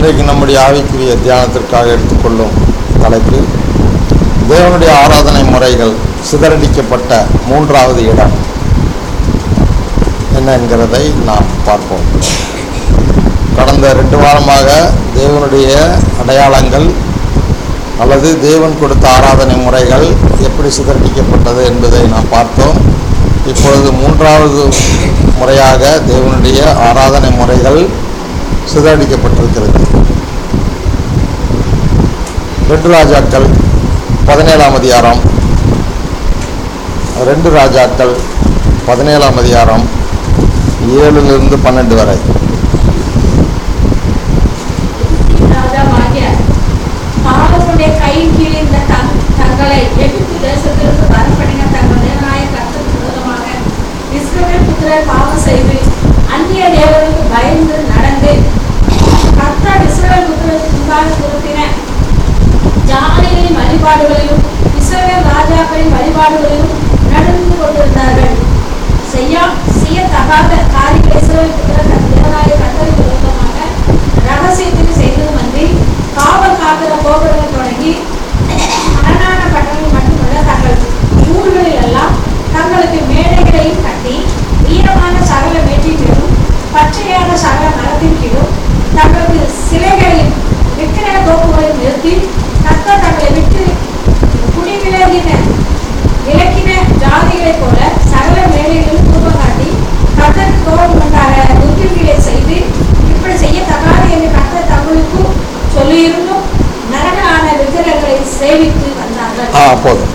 இன்றைக்கு நம்முடைய ஆவிக்குரிய தியானத்திற்காக எடுத்துக்கொள்ளும் தலைப்பு தேவனுடைய ஆராதனை முறைகள் சிதறடிக்கப்பட்ட மூன்றாவது இடம் என்ன என்கிறதை நாம் பார்ப்போம் கடந்த ரெண்டு வாரமாக தேவனுடைய அடையாளங்கள் அல்லது தேவன் கொடுத்த ஆராதனை முறைகள் எப்படி சிதறடிக்கப்பட்டது என்பதை நாம் பார்த்தோம் இப்பொழுது மூன்றாவது முறையாக தேவனுடைய ஆராதனை முறைகள் சிதறடிக்கப்பட்டிருக்கிறது ரெண்டு ராஜாக்கள் பதினேழாம் அதிகாரம் ரெண்டு ராஜாக்கள் பதினேழாம் அதிகாரம் ஏழிலிருந்து பன்னெண்டு வரை ராஜாவாகிய பாவனுடைய கையின் கீழ் இருந்த தங்- தங்களை எகிப்து தேசத்திலிருந்து வரப்படின தங்கள் தேவனாய கர்த்தருக்கு விரோதமாக இஸ்ரவேல் புத்திரர் பாவம் செய்து அந்நிய தேவனுக்கு பயந்து நடந்து கர்த்தர் இஸ்ரவேல் புத்திரருக்கு முன்பாக திருத்தின ஜாதிகளின் வழிபாடுகளிலும் இஸ்ரவேல் ராஜாக்களின் வழிபாடுகளிலும் நடந்து கொண்டிருந்தார்கள் செய்ய செய்யத்தகாத காரியங்களை இஸ்ரவேல் புத்திரர் தன் தேவனாய கர்த்தருக்கு விரோதமாக ரகசியத்தில் செய்ததுமன்றி காவல் காக்கிற கோபுரங்கள் தொடங்கி அரணான பட்டணங்கள் மட்டுமல்ல தங்கள் ஊர்களில் எல்லாம் தங்களுக்கு மேடைகளையும் கட்டி ஈரமான சகல மேட்டின் கீழும் பச்சையான சகல மரத்தின் கீழும் தங்களுக்கு சிலைகளையும் விக்கிரக தோப்புகளையும் நிறுத்தி தக்க தங்களை விட்டு குடிவிலகின விலக்கின ஜாதிகளைப் போல சகல மேடைகளிலும் தூபம் காட்டி கர்த்தருக்கு கோபம் உண்டாக துர்க்கிகளை செய்து இப்படி செய்யத்தகாது என்று கர்த்தர் தங்களுக்கு சொல்லியிருந்தும் நரகலான விக்கிரகங்களை சேவித்து வந்தார்கள் ஆ போதும்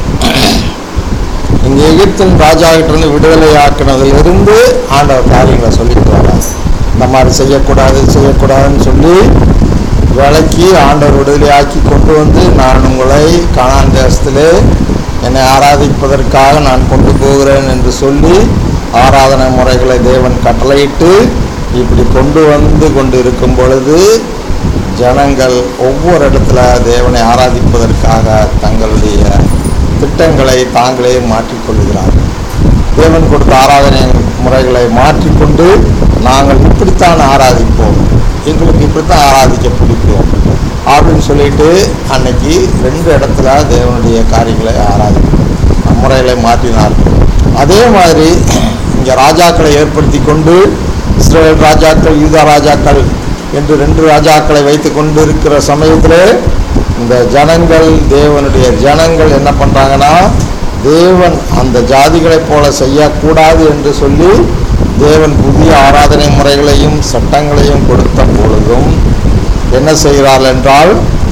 இங்கே எகிப்தின் ராஜாவிட்டிருந்து விடுதலை ஆக்கினதிலிருந்து ஆண்டவர் காரியங்களை சொல்லிட்டு வரார் இந்த மாதிரி செய்யக்கூடாது செய்யக்கூடாதுன்னு சொல்லி விலக்கி ஆண்டவர் விடுதலையாக்கி கொண்டு வந்து நான் உங்களை கானான் தேசத்திலே என்னை ஆராதிப்பதற்காக நான் கொண்டு போகிறேன் என்று சொல்லி ஆராதனை முறைகளை தேவன் கட்டளையிட்டு இப்படி கொண்டு வந்து கொண்டு இருக்கும் பொழுது ஜனங்கள் ஒவ்வொரு இடத்துல தேவனை ஆராதிப்பதற்காக தங்களுடைய திட்டங்களை தாங்களே மாற்றிக்கொள்கிறார்கள் தேவன் கொடுத்த ஆராதனை முறைகளை மாற்றிக்கொண்டு நாங்கள் இப்படித்தான் ஆராதிப்போம் எங்களுக்கு இப்படித்தான் ஆராதிக்க பிடிக்கும் அப்படின்னு சொல்லிட்டு அன்னைக்கு ரெண்டு இடத்துல தேவனுடைய காரியங்களை ஆராதிப்போம் முறைகளை மாற்றினார்கள் அதே மாதிரி இங்கே ராஜாக்களை ஏற்படுத்தி கொண்டு இஸ்ரேல் ராஜாக்கள் யூதா ராஜாக்கள் என்று ரெண்டு ராஜாக்களை வைத்து கொண்டு இருக்கிற சமயத்தில் இந்த ஜனங்கள் தேவனுடைய ஜனங்கள் என்ன பண்ணுறாங்கன்னா தேவன் அந்த ஜாதிகளைப் போல செய்யக்கூடாது என்று சொல்லி தேவன் புதிய ஆராதனை முறைகளையும் சட்டங்களையும் கொடுத்த பொழுதும் என்ன செய்கிறார்கள் என்றால்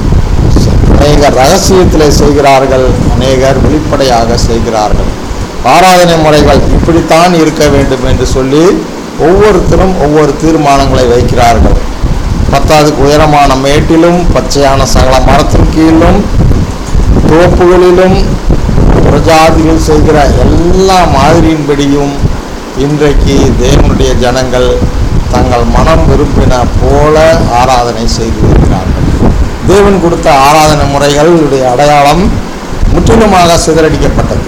அநேகர் ரகசியத்திலே செய்கிறார்கள் அநேகர் வெளிப்படையாக செய்கிறார்கள் ஆராதனை முறைகள் இப்படித்தான் இருக்க வேண்டும் என்று சொல்லி ஒவ்வொருத்தரும் ஒவ்வொரு தீர்மானங்களை வைக்கிறார்கள் பத்தாவதுக்கு உயரமான மேட்டிலும் பச்சையான சகல மரத்தின் கீழும் தோப்புகளிலும் பிரஜாதிகள் செய்கிற எல்லா மாதிரியின்படியும் இன்றைக்கு தேவனுடைய ஜனங்கள் தங்கள் மனம் விரும்பின போல ஆராதனை செய்து வருகிறார்கள் தேவன் கொடுத்த ஆராதனை முறைகளுடைய அடையாளம் முற்றிலுமாக சிதறடிக்கப்பட்டது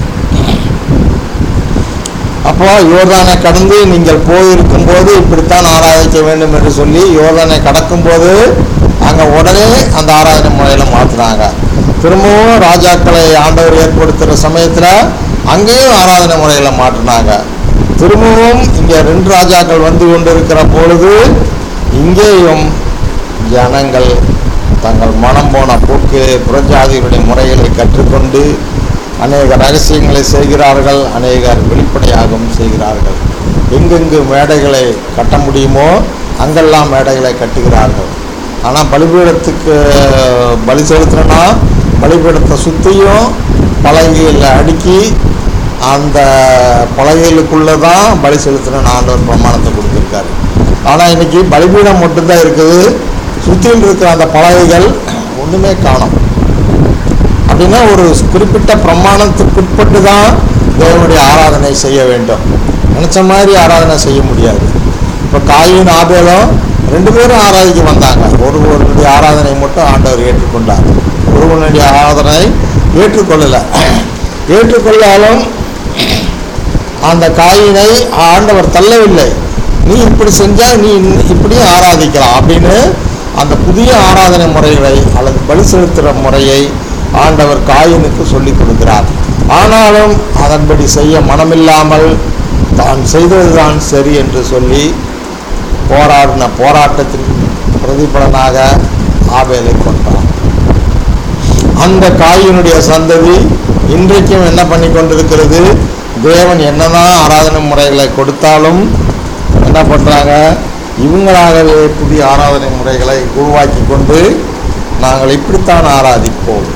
அப்போ யோர்தானை கடந்து நீங்கள் போயிருக்கும் போது இப்படித்தான் ஆராதிக்க வேண்டும் என்று சொல்லி யோர்தானை கடக்கும் போது அங்கே உடனே அந்த ஆராதனை முறையில மாத்துறாங்க திரும்பவும் ராஜாக்களை ஆண்டவர் ஏற்படுத்துகிற சமயத்தில் அங்கேயும் ஆராதனை முறைகளை மாற்றினாங்க திரும்பவும் இங்கே ரெண்டு ராஜாக்கள் வந்து கொண்டிருக்கிற பொழுது இங்கேயும் ஜனங்கள் தங்கள் மனம் போன போக்கு புறஜாதிகளுடைய முறைகளை கற்றுக்கொண்டு அநேக ரகசியங்களை செய்கிறார்கள் அநேகர் வெளிப்படையாகவும் செய்கிறார்கள் எங்கெங்கு மேடைகளை கட்ட முடியுமோ அங்கெல்லாம் மேடைகளை கட்டுகிறார்கள் ஆனால் பலிபீடத்துக்கு பலி செலுத்தணும்னா பலிபீடத்தை சுற்றியும் பலகையில் அடுக்கி அந்த பலகைகளுக்குள்ளே தான் பலி செலுத்தணும்னு ஆண்டவர் பிரமாணத்தை கொடுத்துருக்காரு ஆனால் இன்னைக்கு பலிபீடம் மட்டும்தான் இருக்குது சுற்றியில் இருக்கிற அந்த பலகைகள் ஒன்றுமே காணோம் அப்படின்னா ஒரு குறிப்பிட்ட பிரமாணத்துக்குட்பட்டு தான் தேவனுடைய ஆராதனை செய்ய வேண்டும் நினச்ச மாதிரி ஆராதனை செய்ய முடியாது இப்போ காயின் ஆபேலும் ரெண்டு பேரும் ஆராதிக்க வந்தாங்க ஒருவருடைய ஆராதனை மட்டும் ஆண்டவர் ஏற்றுக்கொண்டார் ஒருவனுடைய ஆராதனை ஏற்றுக்கொள்ளலை ஏற்றுக்கொள்ளாலும் அந்த காயினை ஆண்டவர் தள்ளவில்லை நீ இப்படி செஞ்சா நீ இன்ன- இப்படியும் ஆராதிக்கலாம் அப்படின்னு அந்த புதிய ஆராதனை முறைகளை அல்லது பலி செலுத்துகிற முறையை ஆண்டவர் காயினுக்கு சொல்லிக் கொடுக்கிறார் ஆனாலும் அதன்படி செய்ய மனமில்லாமல் தான் செய்ததுதான் சரி என்று சொல்லி போராடின போராட்டத்தின் பிரதிபலனாக ஆபேலை கொண்டார் அந்த காயினுடைய சந்ததி இன்றைக்கும் என்ன பண்ணி கொண்டிருக்கிறது தேவன் என்னதான் ஆராதனை முறைகளை கொடுத்தாலும் என்ன பண்ணுறாங்க இவங்களாகவே புதிய ஆராதனை முறைகளை உருவாக்கி கொண்டு நாங்கள் இப்படித்தான் ஆராதிப்போம்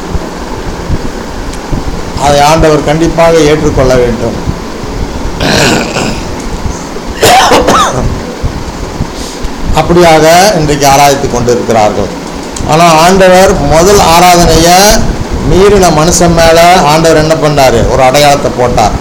அதை ஆண்டவர் கண்டிப்பாக ஏற்றுக்கொள்ள வேண்டும் அப்படியாக இன்றைக்கு ஆராதித்து கொண்டிருக்கிறார்கள் ஆனால் ஆண்டவர் முதல் ஆராதனையை மீறின மனுஷன் மேலே ஆண்டவர் என்ன பண்ணார் ஒரு அடையாளத்தை போட்டார்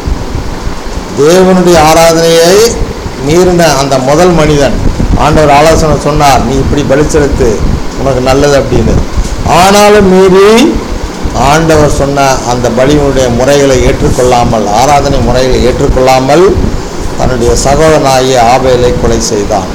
தேவனுடைய ஆராதனையை மீறின அந்த முதல் மனிதன் ஆண்டவர் ஆலோசனை சொன்னார் நீ இப்படி பலி செலுத்து உனக்கு நல்லது அப்படின்னு ஆனாலும் மீறி ஆண்டவர் சொன்ன அந்த பலியினுடைய முறைகளை ஏற்றுக்கொள்ளாமல் ஆராதனை முறைகளை ஏற்றுக்கொள்ளாமல் தன்னுடைய சகோதரனாகிய ஆபேலை கொலை செய்தான்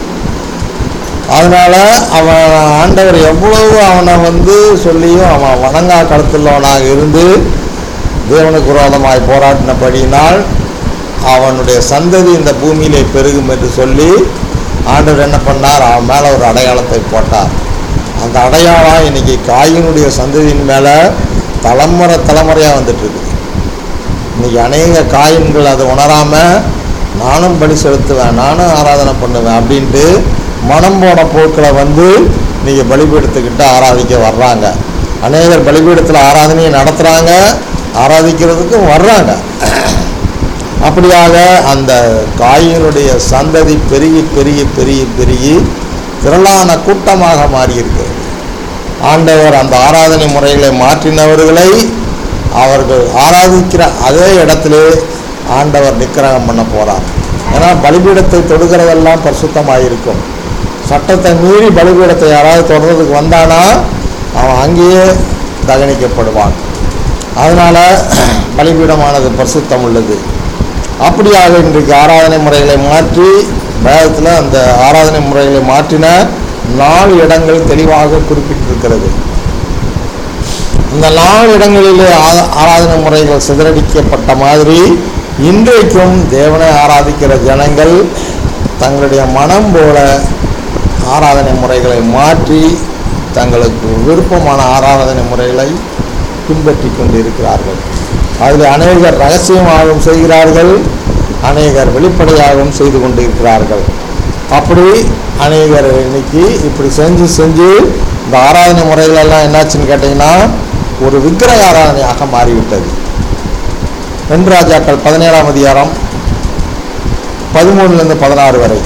அதனால் அவன் ஆண்டவர் எவ்வளவு அவனை வந்து சொல்லியும் அவன் வணங்கா கழுத்துள்ளவனாக இருந்து தேவனுக்கு விரோதமாய் போராடினபடியினால் அவனுடைய சந்ததி இந்த பூமியிலே பெருகும் என்று சொல்லி ஆண்டவர் என்ன பண்ணார் அவன் மேலே ஒரு அடையாளத்தை போட்டார் அந்த அடையாளம் இன்னைக்கு காயினுடைய சந்ததியின் மேலே தலைமுறை தலைமுறையாக வந்துட்டு இருக்குது இன்னைக்கு அநேக காயின்கள் அதை உணராமல் நானும் பலி செலுத்துவேன் நானும் ஆராதனை பண்ணுவேன் அப்படின்ட்டு மனம் போன போக்கில் வந்து நீங்கள் பலிபீடத்துக்கிட்ட ஆராதிக்க வர்றாங்க அநேகர் பலிபீடத்தில் ஆராதனையை நடத்துகிறாங்க ஆராதிக்கிறதுக்கும் வர்றாங்க அப்படியாக அந்த காயினுடைய சந்ததி பெருகி பெருகி பெருகி பெருகி திரளான கூட்டமாக மாறியிருக்கு ஆண்டவர் அந்த ஆராதனை முறைகளை மாற்றினவர்களை அவர்கள் ஆராதிக்கிற அதே இடத்திலே ஆண்டவர் நிக்கிரகம் பண்ண போகிறார் ஏன்னா பலிபீடத்தை தொடுகிறதெல்லாம் பரிசுத்தமாக இருக்கும் சட்டத்தை மீறி பலிபீடத்தை யாராவது தொடர்றதுக்கு வந்தானா அவன் அங்கேயே தகனிக்கப்படுவான் அதனால் பலிபீடமானது பரிசுத்தம் உள்ளது அப்படியாக இன்றைக்கு ஆராதனை முறைகளை மாற்றி வேதத்தில் அந்த ஆராதனை முறைகளை மாற்றின நாலு இடங்கள் தெளிவாக குறிப்பிட்டிருக்கிறது இந்த நாலு இடங்களிலே ஆ- ஆராதனை முறைகள் சிதறடிக்கப்பட்ட மாதிரி இன்றைக்கும் தேவனை ஆராதிக்கிற ஜனங்கள் தங்களுடைய மனம் போல ஆராதனை முறைகளை மாற்றி தங்களுக்கு விருப்பமான ஆராதனை முறைகளை பின்பற்றி கொண்டிருக்கிறார்கள் அதில் அநேகர் ரகசியமாகவும் செய்கிறார்கள் அநேகர் வெளிப்படையாகவும் செய்து கொண்டிருக்கிறார்கள் அப்படி அநேகர் இன்னைக்கு இப்படி செஞ்சு செஞ்சு இந்த ஆராதனை முறைகளெல்லாம் என்னாச்சுன்னு கேட்டிங்கன்னா ஒரு விக்கிரக ஆராதனையாக மாறிவிட்டது ரெண்டு ராஜாக்கள் பதினேழாம் அதிகாரம் பதிமூணுலேருந்து பதினாறு வரை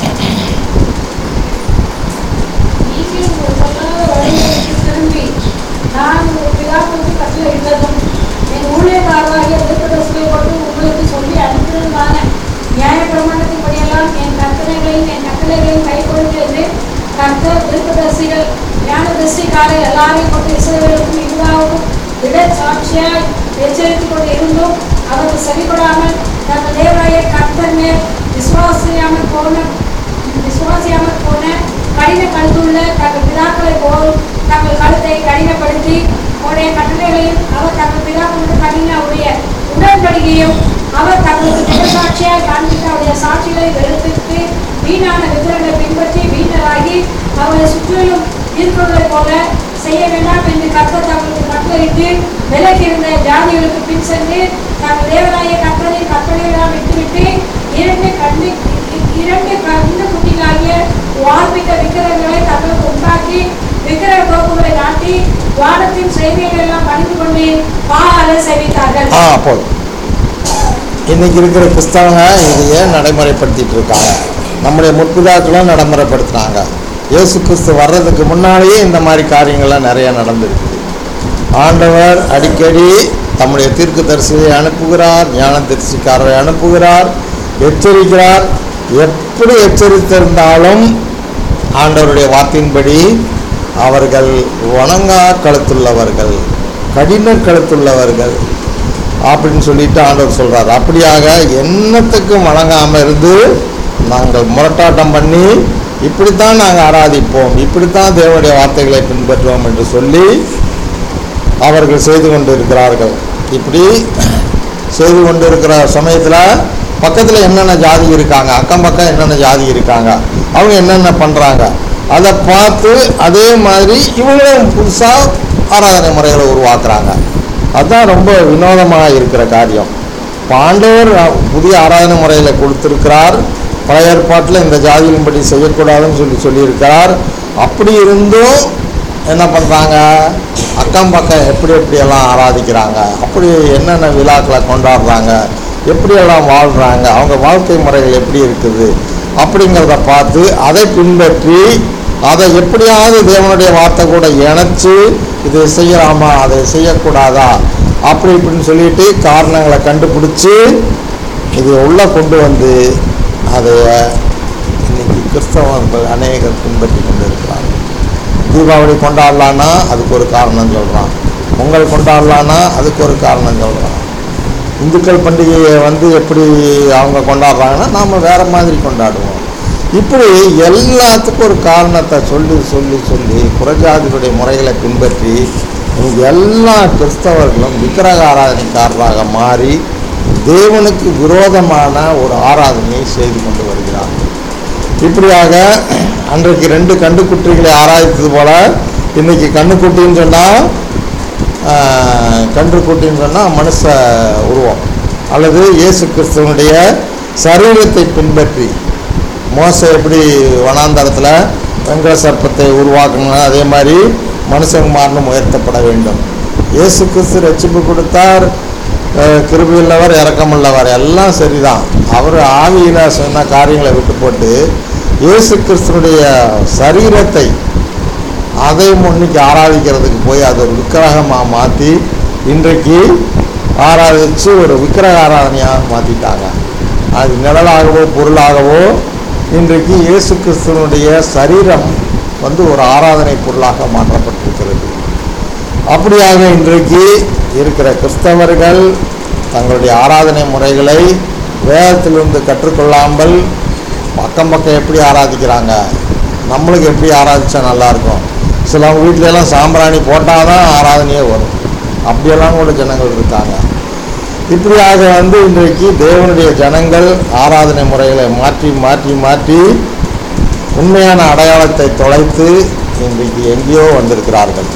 நீங்கள் உங்கள் பொல்லாத வழிகளுக்கு திரும்பி, நான் உங்கள் பிதாக்களுக்கு கட்டளையிட்டதும், என் ஊழியக்காரராகிய தீர்க்கதரிசிகளை கொண்டு உங்களுக்கு சொல்லி அனுப்பினதுமான நியாயப்பிரமாணத்தின்படியெல்லாம் என் கற்பனைகளையும் என் கட்டளைகளையும் கைக்கொள்ளுங்கள் என்று கர்த்தர் தீர்க்கதரிசிகள் ஞானதரிசிக்காரர் எல்லாரையும் கொண்டு இஸ்ரவேலுக்கும் யூதாவுக்கும் திடச்சாட்சியாய் எச்சரித்துக் கொண்டு இருந்தும் அவர்கள் செவிப்படாமல் தங்கள் தேவராய கர்த்தர் மேல் விசுவாசியாமல் போன விசுவாசியாமல் போன கடின கழுத்துள்ள தங்கள் பிதாக்களை போல் தங்கள் கழுத்தை கடினப்படுத்தி உடைய கட்டளைகளையும் அவர் தங்கள் பிதாக்களுக்கு கடின உடைய உடன்படிக்கையும் அவர் தங்களுக்கு தினசாட்சியாய் காண்பித்த அவருடைய சாட்சிகளை வெறுப்பித்து வீணான விக்கிரங்களை பின்பற்றி வீணராகி அவர்களை சுற்றிலும் இருக்கிறதைப் போல செய்ய வேண்டாம் என்று கர்த்தர் தங்களுக்கு கட்டளையிட்டு விலகி இருந்த ஜாதிகளுக்கு பின் சென்று தங்கள் தேவராய கர்த்தரின் கட்டளையெல்லாம் விட்டுவிட்டு இரண்டு கண்ணு இரண்டு கண்ணு குட்டிகளாகிய வாழ்வித்த விக்கிரகங்களை தங்களுக்கு உண்டாக்கி விக்கிரக கோப்புகளை நாட்டி வானத்தின் செய்திகளை எல்லாம் பணிந்து கொண்டு பாலால சேவித்தார்கள் ஆ போதும் இன்னைக்கு இருக்கிற கிறிஸ்தவங்க இது ஏன் நடைமுறைப்படுத்திட்டு இருக்காங்க நம்முடைய முற்பிதாக்களும் நடைமுறைப்படுத்துனாங்க இயேசு கிறிஸ்து வர்றதுக்கு முன்னாலேயே இந்த மாதிரி காரியங்கள்லாம் நிறைய நடந்திருக்குது ஆண்டவர் அடிக்கடி தம்முடைய தீர்க்க தரிசியை அனுப்புகிறார் ஞான தரிசிக்காரரை அனுப்புகிறார் எச்சரிக்கிறார் எப்படி எச்சரித்திருந்தாலும் ஆண்டவருடைய வார்த்தையின்படி அவர்கள் வணங்கா கழுத்துள்ளவர்கள் கடின கழுத்துள்ளவர்கள் அப்படின்னு சொல்லிட்டு ஆண்டவர் சொல்றார் அப்படியாக என்னத்துக்கும் வணங்காமல் இருந்து நாங்கள் முரட்டாட்டம் பண்ணி இப்படித்தான் நாங்கள் ஆராதிப்போம் இப்படித்தான் தேவனுடைய வார்த்தைகளை பின்பற்றுவோம் என்று சொல்லி அவர்கள் செய்து கொண்டு இருக்கிறார்கள் இப்படி செய்து கொண்டு இருக்கிற சமயத்தில் பக்கத்தில் என்னென்ன ஜாதி இருக்காங்க அக்கம் பக்கம் என்னென்ன ஜாதி இருக்காங்க அவங்க என்னென்ன பண்ணுறாங்க அதை பார்த்து அதே மாதிரி இவங்களும் புதுசாக ஆராதனை முறைகளை உருவாக்குறாங்க அதுதான் ரொம்ப வினோதமாக இருக்கிற காரியம் பாண்டவர் புதிய ஆராதனை முறைகளை கொடுத்திருக்கிறார் பழைய ஏற்பாட்டில் இந்த ஜாதியின்படி செய்யக்கூடாதுன்னு சொல்லி சொல்லியிருக்கிறார் அப்படி இருந்தும் என்ன பண்ணுறாங்க அக்கம் பக்கம் எப்படி எப்படியெல்லாம் ஆராதிக்கிறாங்க அப்படி என்னென்ன விழாக்களை கொண்டாடுறாங்க எப்படியெல்லாம் வாழ்கிறாங்க அவங்க வாழ்க்கை முறைகள் எப்படி இருக்குது அப்படிங்கிறத பார்த்து அதை பின்பற்றி அதை எப்படியாவது தேவனுடைய வார்த்தை கூட இணைச்சு இதை செய்யலாமா அதை செய்யக்கூடாதா அப்படி இப்படின்னு சொல்லிட்டு காரணங்களை கண்டுபிடிச்சி இதை உள்ளே கொண்டு வந்து அதை இன்னைக்கு கிறிஸ்தவர்கள் அநேகர் பின்பற்றி கொண்டு இருக்கிறாங்க தீபாவளி கொண்டாடலான்னா அதுக்கு ஒரு காரணம் சொல்கிறான் பொங்கல் கொண்டாடலான்னா அதுக்கு ஒரு காரணம் சொல்கிறான் இந்துக்கள் பண்டிகையை வந்து எப்படி அவங்க கொண்டாடுறாங்கன்னா நாம் வேறு மாதிரி கொண்டாடுவோம் இப்படி எல்லாத்துக்கும் ஒரு காரணத்தை சொல்லி சொல்லி சொல்லி புறஜாதிகளுடைய முறைகளை பின்பற்றி இங்க எல்லா கிறிஸ்தவர்களும் விக்கிரக ஆராதனைக்காரராக மாறி தேவனுக்கு விரோதமான ஒரு ஆராதனையை செய்து கொண்டு வருகிறார்கள் இப்படியாக அன்றைக்கு ரெண்டு கண்டுக்குட்டிகளை ஆராய்த்தது போல இன்னைக்கு கண்ணுக்குட்டின்னு சொன்னால் கன்றுக்குட்டின்னு சொன்னால் மனுஷ உருவம் அல்லது இயேசு கிறிஸ்துவனுடைய சரீரத்தை பின்பற்றி மோச எப்படி வனாந்தரத்தில் வெங்கல சர்ப்பத்தை உருவாக்கணும் அதே மாதிரி மனுஷகுமாரனும் உயர்த்தப்பட வேண்டும் இயேசு கிறிஸ்து ரட்சிப்பு கொடுத்தார் அஹ், கிருபையுள்ளவர் இரக்கமுள்ளவர் எல்லாம் சரிதான் அவர் ஆவியில் சொன்ன காரியங்களை விட்டு போட்டு இயேசு கிறிஸ்துனுடைய சரீரத்தை அதை முன்னிக்கு ஆராதிக்கிறதுக்கு போய் அதை ஒரு விக்கிரகமாக மாற்றி இன்றைக்கு ஆராதித்து ஒரு விக்கிரக ஆராதனையாக மாற்றிட்டாங்க அது நிழலாகவோ பொருளாகவோ இன்றைக்கு இயேசு கிறிஸ்துவனுடைய சரீரம் வந்து ஒரு ஆராதனை பொருளாக மாற்றப்பட்டிருக்கிறது அப்படியாக இன்றைக்கு இருக்கிற கிறிஸ்தவர்கள் தங்களுடைய ஆராதனை முறைகளை வேதத்திலிருந்து கற்றுக்கொள்ளாமல் பக்கம் பக்கம் எப்படி ஆராதிக்கிறாங்க நம்மளுக்கு எப்படி ஆராதிச்சா நல்லாயிருக்கும் சிலவங்க வீட்ல எல்லாம் சாம்பிராணி போட்டால் தான் ஆராதனையே வரும் அப்படியெல்லாம் கூட ஜனங்கள் இருக்காங்க இப்படியாக வந்து இன்றைக்கு தேவனுடைய ஜனங்கள் ஆராதனை முறைகளை மாற்றி மாற்றி மாற்றி உண்மையான அடையாளத்தை தொலைத்து இன்றைக்கு எங்கேயோ வந்திருக்கிறார்கள்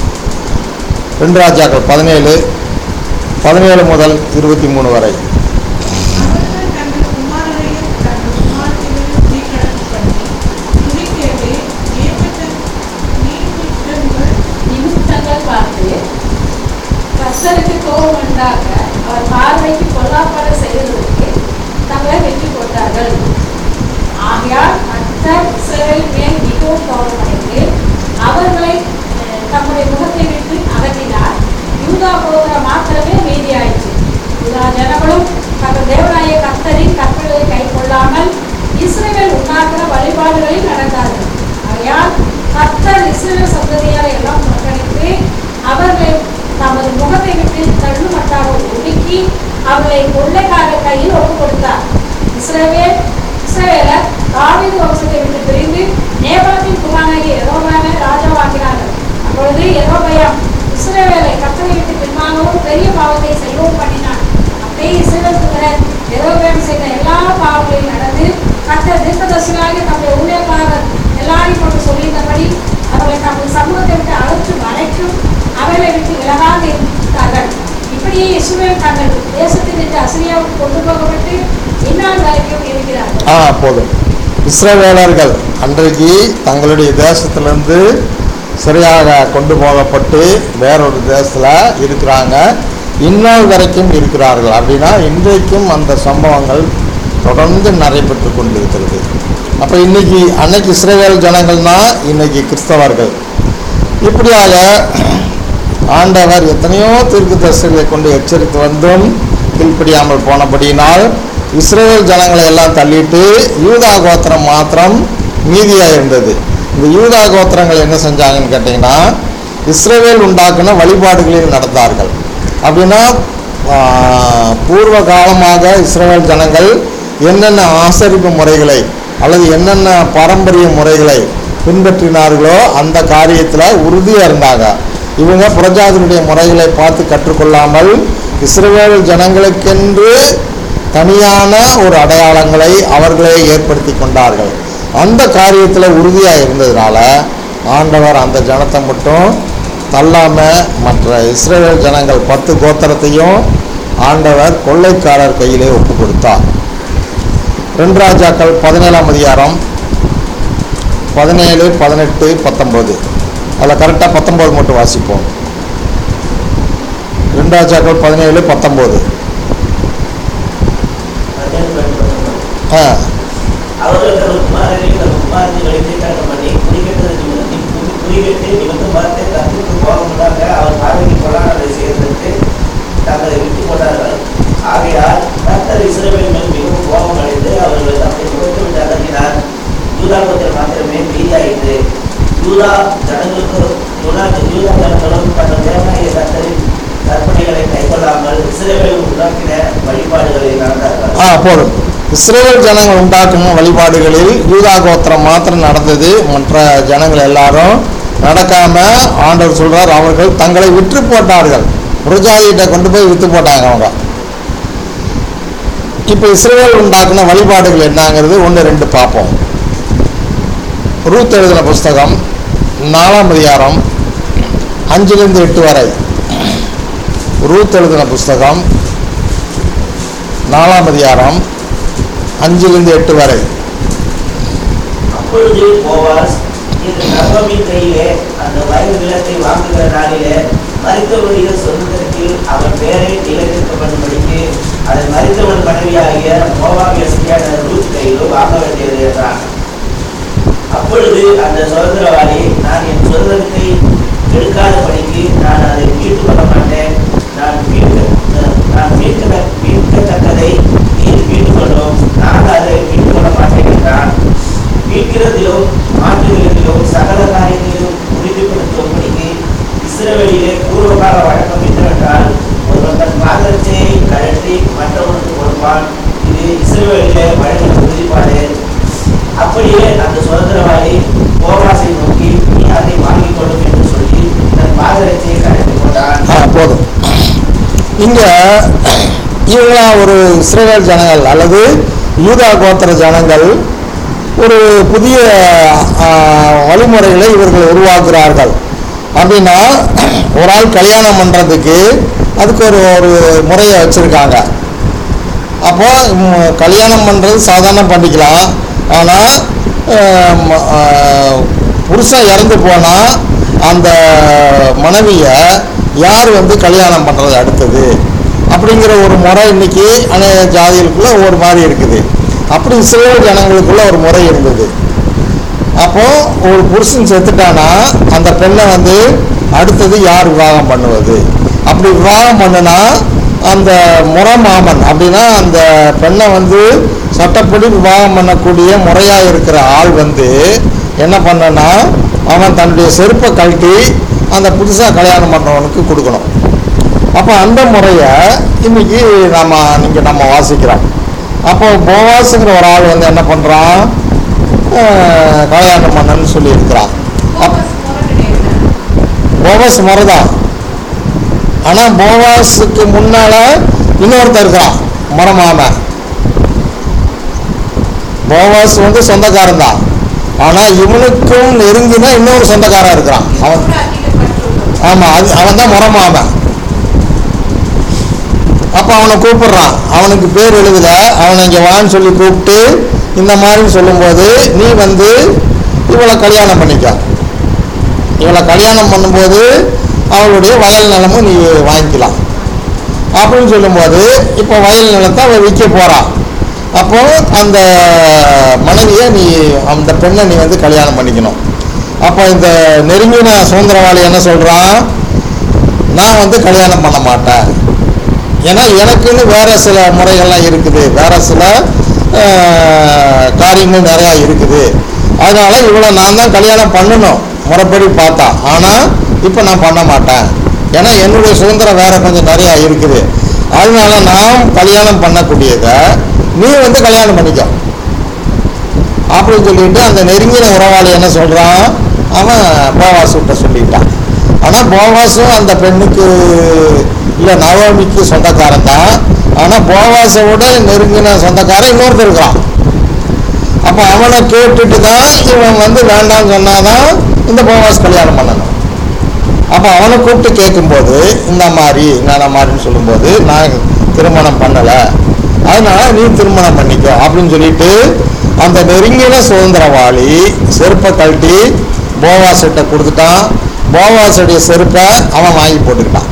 ரெண்டு ராஜாக்கள் பதினேழு பதினேழு முதல் இருபத்தி மூணு வரை அவர்கள் தங்கள் குமாரரையும் தங்கள் குமாரத்திகளையும் தீக்கடல் பண்ணி துணிக்கேடு ஏற்பட்ட நீர்மிட்டங்கள் நிமித்தங்கள் பார்த்து கர்த்தருக்கு கோபம் உண்டாக அவர் பார்வைக்கு பொல்லாப்பட செய்வதற்கு தங்களை வெற்றி கொண்டார்கள் ஆகையால் கர்த்தர் இஸ்ரவேல் மேல் மிகவும் கோபமடைந்து அவர்களை அஹ், தம்முடைய முகத்தை விட்டு அகற்றினார் யூதா போகிற மாத்திரமே மீதியாயிற்று யூதா ஜனங்களும் தங்கள் தேவனாய கர்த்தரின் கற்பனைகளை கை கொள்ளாமல் இஸ்ரவேல் உண்டாக்குற வழிபாடுகளில் நடந்தார்கள் ஆகையால் கர்த்தர் இஸ்ரவேல் சந்ததியாரை எல்லாம் புறக்கணித்து அவர்களை தமது முகத்தை விட்டு தள்ளுமட்டாக ஒடுக்கி அவர்களை கொள்ளைக்கார கையில் ஒப்புக் கொடுத்தார் இஸ்ரவேல் இஸ்ரவேலர் தாவீது வம்சத்தை விட்டு பிரிந்து நேபாளத்தின் குமாரனாகிய யெரொபெயாமை ராஜாவாக்கினார்கள் அப்பொழுது யெரொபெயாம் இஸ்ரவேலை கர்த்தரை விட்டு பின்வாங்கவும் பெரிய பாவத்தை செய்யவும் பண்ணினான் அப்படியே இஸ்ரவேல் புத்திரர் யெரொபெயாம் செய்த எல்லா பாவங்களையும் நடந்து கர்த்தர் தீர்க்கதரிசிகளாகிய தம்முடைய ஊழியக்காரர் எல்லாரையும் கொண்டு சொல்லியிருந்தபடி அவர்களை தமது சமூகத்தை விட்டு அகற்று வரைக்கும் அவர்களை விட்டு விலகாக இருந்தார்கள் இப்படியே இஸ்ரவேல் தங்கள் தேசத்தில் இருந்து அசிரியாவுக்கு கொண்டு போகப்பட்டு இந்நாள் வரைக்கும் இருக்கிறார்கள் ஆ போதும் இஸ்ரவேலர்கள் அன்றைக்கு தங்களுடைய தேசத்திலிருந்து சரியாக கொண்டு போகப்பட்டு வேறொரு தேசத்தில் இருக்கிறாங்க இந்நாள் வரைக்கும் இருக்கிறார்கள் அப்படின்னா இன்றைக்கும் அந்த சம்பவங்கள் தொடர்ந்து நடைபெற்று கொண்டிருக்கிறது அப்போ இன்னைக்கு அன்னைக்கு இஸ்ரவேல் ஜனங்கள் தான் இன்னைக்கு கிறிஸ்தவர்கள் இப்படியாக ஆண்டவர் எத்தனையோ தீர்க்கதரிசிகளை கொண்டு எச்சரித்து வந்தும் கீழ்ப்படியாமல் போனபடியினால் இஸ்ரேல் ஜனங்களை எல்லாம் தள்ளிட்டு யூதா கோத்திரம் மாத்திரம் மீதியாக இருந்தது இந்த யூதா கோத்திரங்கள் என்ன செஞ்சாங்கன்னு கேட்டிங்கன்னா இஸ்ரேவேல் உண்டாக்குன வழிபாடுகளில் நடந்தார்கள் அப்படின்னா ஆஹ், பூர்வ காலமாக இஸ்ரேல் ஜனங்கள் என்னென்ன ஆசரிப்பு முறைகளை அல்லது என்னென்ன பாரம்பரிய முறைகளை பின்பற்றினார்களோ அந்த காரியத்தில் உறுதியாக இருந்தாங்க இவங்க புரஜாதிகளுடைய முறைகளை பார்த்து கற்றுக்கொள்ளாமல் இஸ்ரவேல் ஜனங்களுக்கென்று தனியான ஒரு அடையாளங்களை அவர்களே ஏற்படுத்தி கொண்டார்கள் அந்த காரியத்தில் உறுதியாக இருந்ததுனால ஆண்டவர் அந்த ஜனத்தை மட்டும் தள்ளாமல் மற்ற இஸ்ரவேல் ஜனங்கள் பத்து கோத்திரத்தையும் ஆண்டவர் கொள்ளைக்காரர் கையிலே ஒப்பு கொடுத்தார் ரெண்டு ராஜாக்கள் பதினேழாம் அதிகாரம் பதினேழு பதினெட்டு பத்தொம்போது அதில் கரெக்டாக பத்தொம்போது மட்டும் வாசிப்போம் ரெண்டு ராஜாக்கள் பதினேழு பத்தொம்போது ஆ அவர்கள் தங்கள் குமாரரையும் தங்கள் குமாரத்திகளை தீர்த்தாட்டம் பண்ணி குறிக்கட்டது நிமித்தம் குறி- குறிக்கட்டு நிமித்தம் பார்த்து கற்றுக்கு போகமுடாக அவர் பார்வைக்கு கொள்ளானதை செய்வதற்கு தங்களை விட்டு போட்டார்கள் ஆகையால் கர்த்தர் இஸ்ரவேல் மேல் மிகவும் கோபம் அடைந்து அவர்கள் தம்மை கொடுத்து விட்டு அகற்றினார் யூதா கோத்திரம் மாத்திரமே மீதியாயிற்று யூதா ஜனங்களுக்கும் யூதா யூதா ஜனங்களும் தங்கள் தேவனாகிய கர்த்தரின் கற்பனைகளை கைக்கொள்ளாமல் இஸ்ரவேல் உண்டாக்கின வழிபாடுகளை நடந்தார்கள் ஆ போதும் இஸ்ரேல் ஜனங்கள் உண்டாக்கும் வழிபாடுகளில் யூதா கோத்திரம் மாத்திரம் நடந்தது மற்ற ஜனங்கள் எல்லாரும் நடக்காம ஆண்டவர் சொல்றார் அவர்கள் தங்களை விற்று போட்டார்கள் புரஜாதிகிட்ட கொண்டு போய் விற்று போட்டாங்க அவங்க இப்போ இஸ்ரேல் உண்டாக்குன வழிபாடுகள் என்னங்கிறது ஒன்று ரெண்டு பார்ப்போம் ரூத் எழுதின புஸ்தகம் நாலாம் அதிகாரம் அஞ்சிலிருந்து எட்டு வரை ரூத் எழுதின புஸ்தகம் நாலாம் அதிகாரம் அஞ்சிலிருந்து எட்டு வரை அப்பொழுது போவாஸ் இந்த நகமின் கையிலே அந்த வயது நிலத்தை வாங்குகிற நாளிலே மறித்தவருடைய சொந்தத்திற்கு அவன் பேரை நிலைநிறுத்தப்படும்படிக்கு அதை மறித்தவன் மனைவியாகிய மோவாவிய ஸ்திரியான ரூத் கையிலும் வாங்க வேண்டியது என்றான் அப்பொழுது அந்த சுதந்திரவாளி நான் என் சுதந்திரத்தை எடுக்காதபடிக்கு நான் அதை மீட்டு கொள்ள மாட்டேன் நான் மீட்க நான் மீட்க மீட்கத்தக்கதை நீர் மீட்டுக் கொள்ளும் நான் அதை மீட்டுக் கொள்ள மாட்டேன் என்றான் மீட்கிறதிலும் மாற்றுகிறதிலும் சகல காரியங்களிலும் உறுதிப்படுத்தும்படிக்கு இஸ்ரவேலிலே பூர்வகால வழக்கம் என்னவென்றால் ஒருவன் தன் பாதரட்சையை கழற்றி மற்றவனுக்கு கொடுப்பான் இது இஸ்ரவேலிலே வழங்கின உறுதிப்பாடு அப்படியே அந்த சுதந்திரவாதி போவாசை நோக்கி நீ அதை வாங்கிக் கொள்ளும் என்று சொல்லி தன் பாதரட்சையை கழற்றி கொண்டான் ஆ போதும் இங்கே இவங்களா ஒரு இஸ்ரேல் ஜனங்கள் அல்லது யூதா கோத்திர ஜனங்கள் ஒரு புதிய ஆ, வழிமுறைகளை இவர்கள் உருவாக்குறார்கள் அப்படின்னா ஒரு ஆள் கல்யாணம் பண்ணுறதுக்கு அதுக்கு ஒரு ஒரு முறையை வச்சுருக்காங்க அப்போ ம், கல்யாணம் பண்ணுறது சாதாரண பண்ணிக்கலாம் ஆனால் புருஷன் இறந்து போனால் அந்த மனைவியை யார் வந்து கல்யாணம் பண்ணுறது அடுத்தது அப்படிங்கிற ஒரு முறை இன்னைக்கு அநேக ஜாதிகளுக்குள்ள ஒரு மாதிரி இருக்குது அப்படி சில ஜனங்களுக்குள்ள ஒரு முறை இருந்தது அப்போ ஒரு புருஷன் செத்துட்டானா அந்த பெண்ணை வந்து அடுத்தது யார் விவாகம் பண்ணுவது அப்படி விவாகம் பண்ணுனா அந்த முறமாமன் அப்படின்னா அந்த பெண்ணை வந்து சட்டப்படி விவாகம் பண்ணக்கூடிய முறையாக இருக்கிற ஆள் வந்து என்ன பண்ணனா அவன் தன்னுடைய செருப்பை கழட்டி அந்த புதுசாக கல்யாணம் பண்ணுறவனுக்கு கொடுக்கணும் அப்போ அந்த முறையை இன்னைக்கு நம்ம இங்கே நம்ம வாசிக்கிறோம் அப்போ போவாஸுங்கிற ஒரு ஆள் வந்து என்ன பண்ணுறான் கல்யாணம் பண்ணன்னு சொல்லியிருக்கிறான் அப் போவாஸ் முறை தான் ஆனால் போவாஸுக்கு முன்னால் இன்னொருத்தர் இருக்கிறான் மரமாமன் போவாஸ் வந்து சொந்தக்காரன் தான் ஆனால் இவனுக்கும் நெருங்கினா இன்னொரு சொந்தக்காரன் இருக்கிறான் அவன் ஆமாம் அது அவன் தான் முறமாமன் அப்போ அவனை கூப்பிடுறான் அவனுக்கு பேர் எழுதுல அவனை இங்கே வான்னு சொல்லி கூப்பிட்டு இந்த மாதிரி சொல்லும்போது நீ வந்து இவளை கல்யாணம் பண்ணிக்க இவளை கல்யாணம் பண்ணும்போது அவளுடைய வயல் நிலமும் நீ வாங்கிக்கலாம் அப்படின்னு சொல்லும்போது இப்போ வயல் நிலத்தை அவள் விற்க போகிறான் அப்போ அந்த மனைவியை நீ அந்த பெண்ணை நீ வந்து கல்யாணம் பண்ணிக்கணும் அப்போ இந்த நெருங்கின சுதந்திரவாளி என்ன சொல்கிறான் நான் வந்து கல்யாணம் பண்ண மாட்டேன் ஏன்னா எனக்குன்னு வேற சில முறைகள்லாம் இருக்குது வேற சில அஹ், காரியங்கள் நிறையா இருக்குது அதனால இவளை நான் தான் கல்யாணம் பண்ணணும் முறைப்படி பார்த்தா ஆனால் இப்போ நான் பண்ண மாட்டேன் ஏன்னா என்னுடைய சுதந்திரம் வேற கொஞ்சம் நிறையா இருக்குது அதனால நான் கல்யாணம் பண்ணக்கூடியதை நீ வந்து கல்யாணம் பண்ணிக்கோ அப்படின்னு சொல்லிட்டு அந்த நெருங்கின உறவாளி என்ன சொல்கிறான் அவன் போவாசுகிட்ட சொல்லிட்டான் ஆனால் போவாசும் அந்த பெண்ணுக்கு இல்லை நவமிக்கு சொந்தக்காரன் தான் ஆனால் போவாசை விட நெருங்கின சொந்தக்காரன் இன்னொருத்தர் இருக்கிறான் அப்போ அவனை கேட்டுட்டு தான் இவன் வந்து வேண்டாம்னு சொன்னாதான் இந்த போவாஸ் கல்யாணம் பண்ணணும் அப்போ அவனை கூப்பிட்டு கேட்கும்போது இந்த மாதிரி நான் மாதிரின்னு சொல்லும்போது நான் திருமணம் பண்ணலை அதனால நீ திருமணம் பண்ணிக்கோ அப்படின்னு சொல்லிட்டு அந்த நெருங்கின சுதந்திரவாளி செருப்பை கழட்டி போவாசிட்ட கொடுத்துட்டான் போவாசுடைய செருப்பை அவன் வாங்கி போட்டுக்கிட்டான்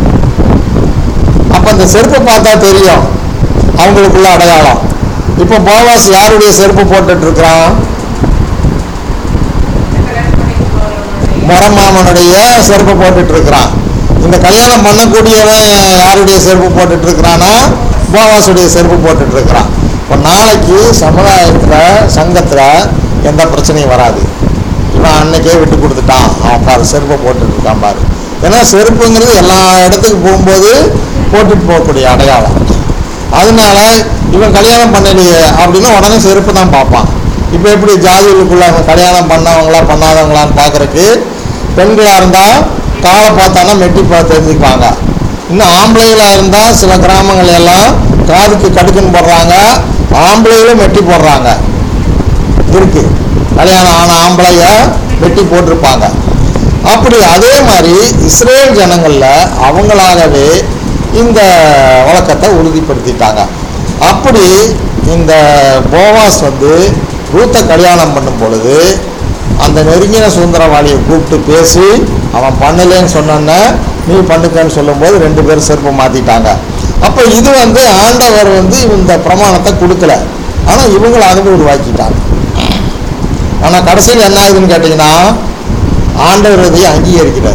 அப்போ அந்த செருப்பை பார்த்தா தெரியும் அவங்களுக்குள்ள அடையாளம் இப்போ போவாஸ் யாருடைய செருப்பு போட்டுட்டு இருக்கிறான் கல்யாணம் பண்ணிட்டு போறவனுடைய முறமாமனுடைய செருப்பு போட்டுட்டு இருக்கிறான் இந்த கல்யாணம் பண்ணக்கூடியவன் யாருடைய செருப்பு போட்டுட்டு இருக்கிறானா போவாசுடைய செருப்பு போட்டுட்டு இருக்கிறான் இப்போ நாளைக்கு சமுதாயத்தில் சங்கத்தில் எந்த பிரச்சனையும் வராது இவன் அன்னைக்கே விட்டு கொடுத்துட்டான் அவன் பாரு செருப்பை போட்டுட்டு இருக்கான் பாரு ஏன்னா செருப்புங்கிறது எல்லா இடத்துக்கு போகும்போது போட்டுட்டு போகக்கூடிய அடையாளம் அதனால இவன் கல்யாணம் பண்ணலையே அப்படின்னு உடனே செருப்பு தான் பார்ப்பான் இப்போ எப்படி ஜாதிகளுக்குள்ள அவங்க கல்யாணம் பண்ணவங்களா பண்ணாதவங்களான்னு பார்க்கறக்கு பெண்களாக இருந்தால் காலை பார்த்தானா மெட்டி பார்த்து தெரிஞ்சுக்குவாங்க இன்னும் ஆம்பளைகளாக இருந்தால் சில கிராமங்கள் எல்லாம் காதுக்கு கடுக்குன்னு போடுறாங்க ஆம்பளைகளும் மெட்டி போடுறாங்க இருக்கு கல்யாணம் ஆன ஆம்பளைய வெட்டி போட்டிருப்பாங்க அப்படி அதே மாதிரி இஸ்ரேல் ஜனங்களில் அவங்களாகவே இந்த வழக்கத்தை உறுதிப்படுத்திட்டாங்க அப்படி இந்த போவாஸ் வந்து ரூத்தை கல்யாணம் பண்ணும் பொழுது அந்த நெருங்கின சுதந்திரவாளியை கூப்பிட்டு பேசி அவன் பண்ணலேன்னு சொன்னோன்னே நீ பண்ணுக்கன்னு சொல்லும்போது ரெண்டு பேரும் செருப்பை மாற்றிட்டாங்க அப்போ இது வந்து ஆண்டவர் வந்து இந்த பிரமாணத்தை கொடுக்கல ஆனால் இவங்களாகவே உருவாக்கிட்டாங்க ஆனால் கடைசியில் என்ன ஆகுதுன்னு கேட்டிங்கன்னா ஆண்டவர் இதை அங்கீகரிக்கிறார்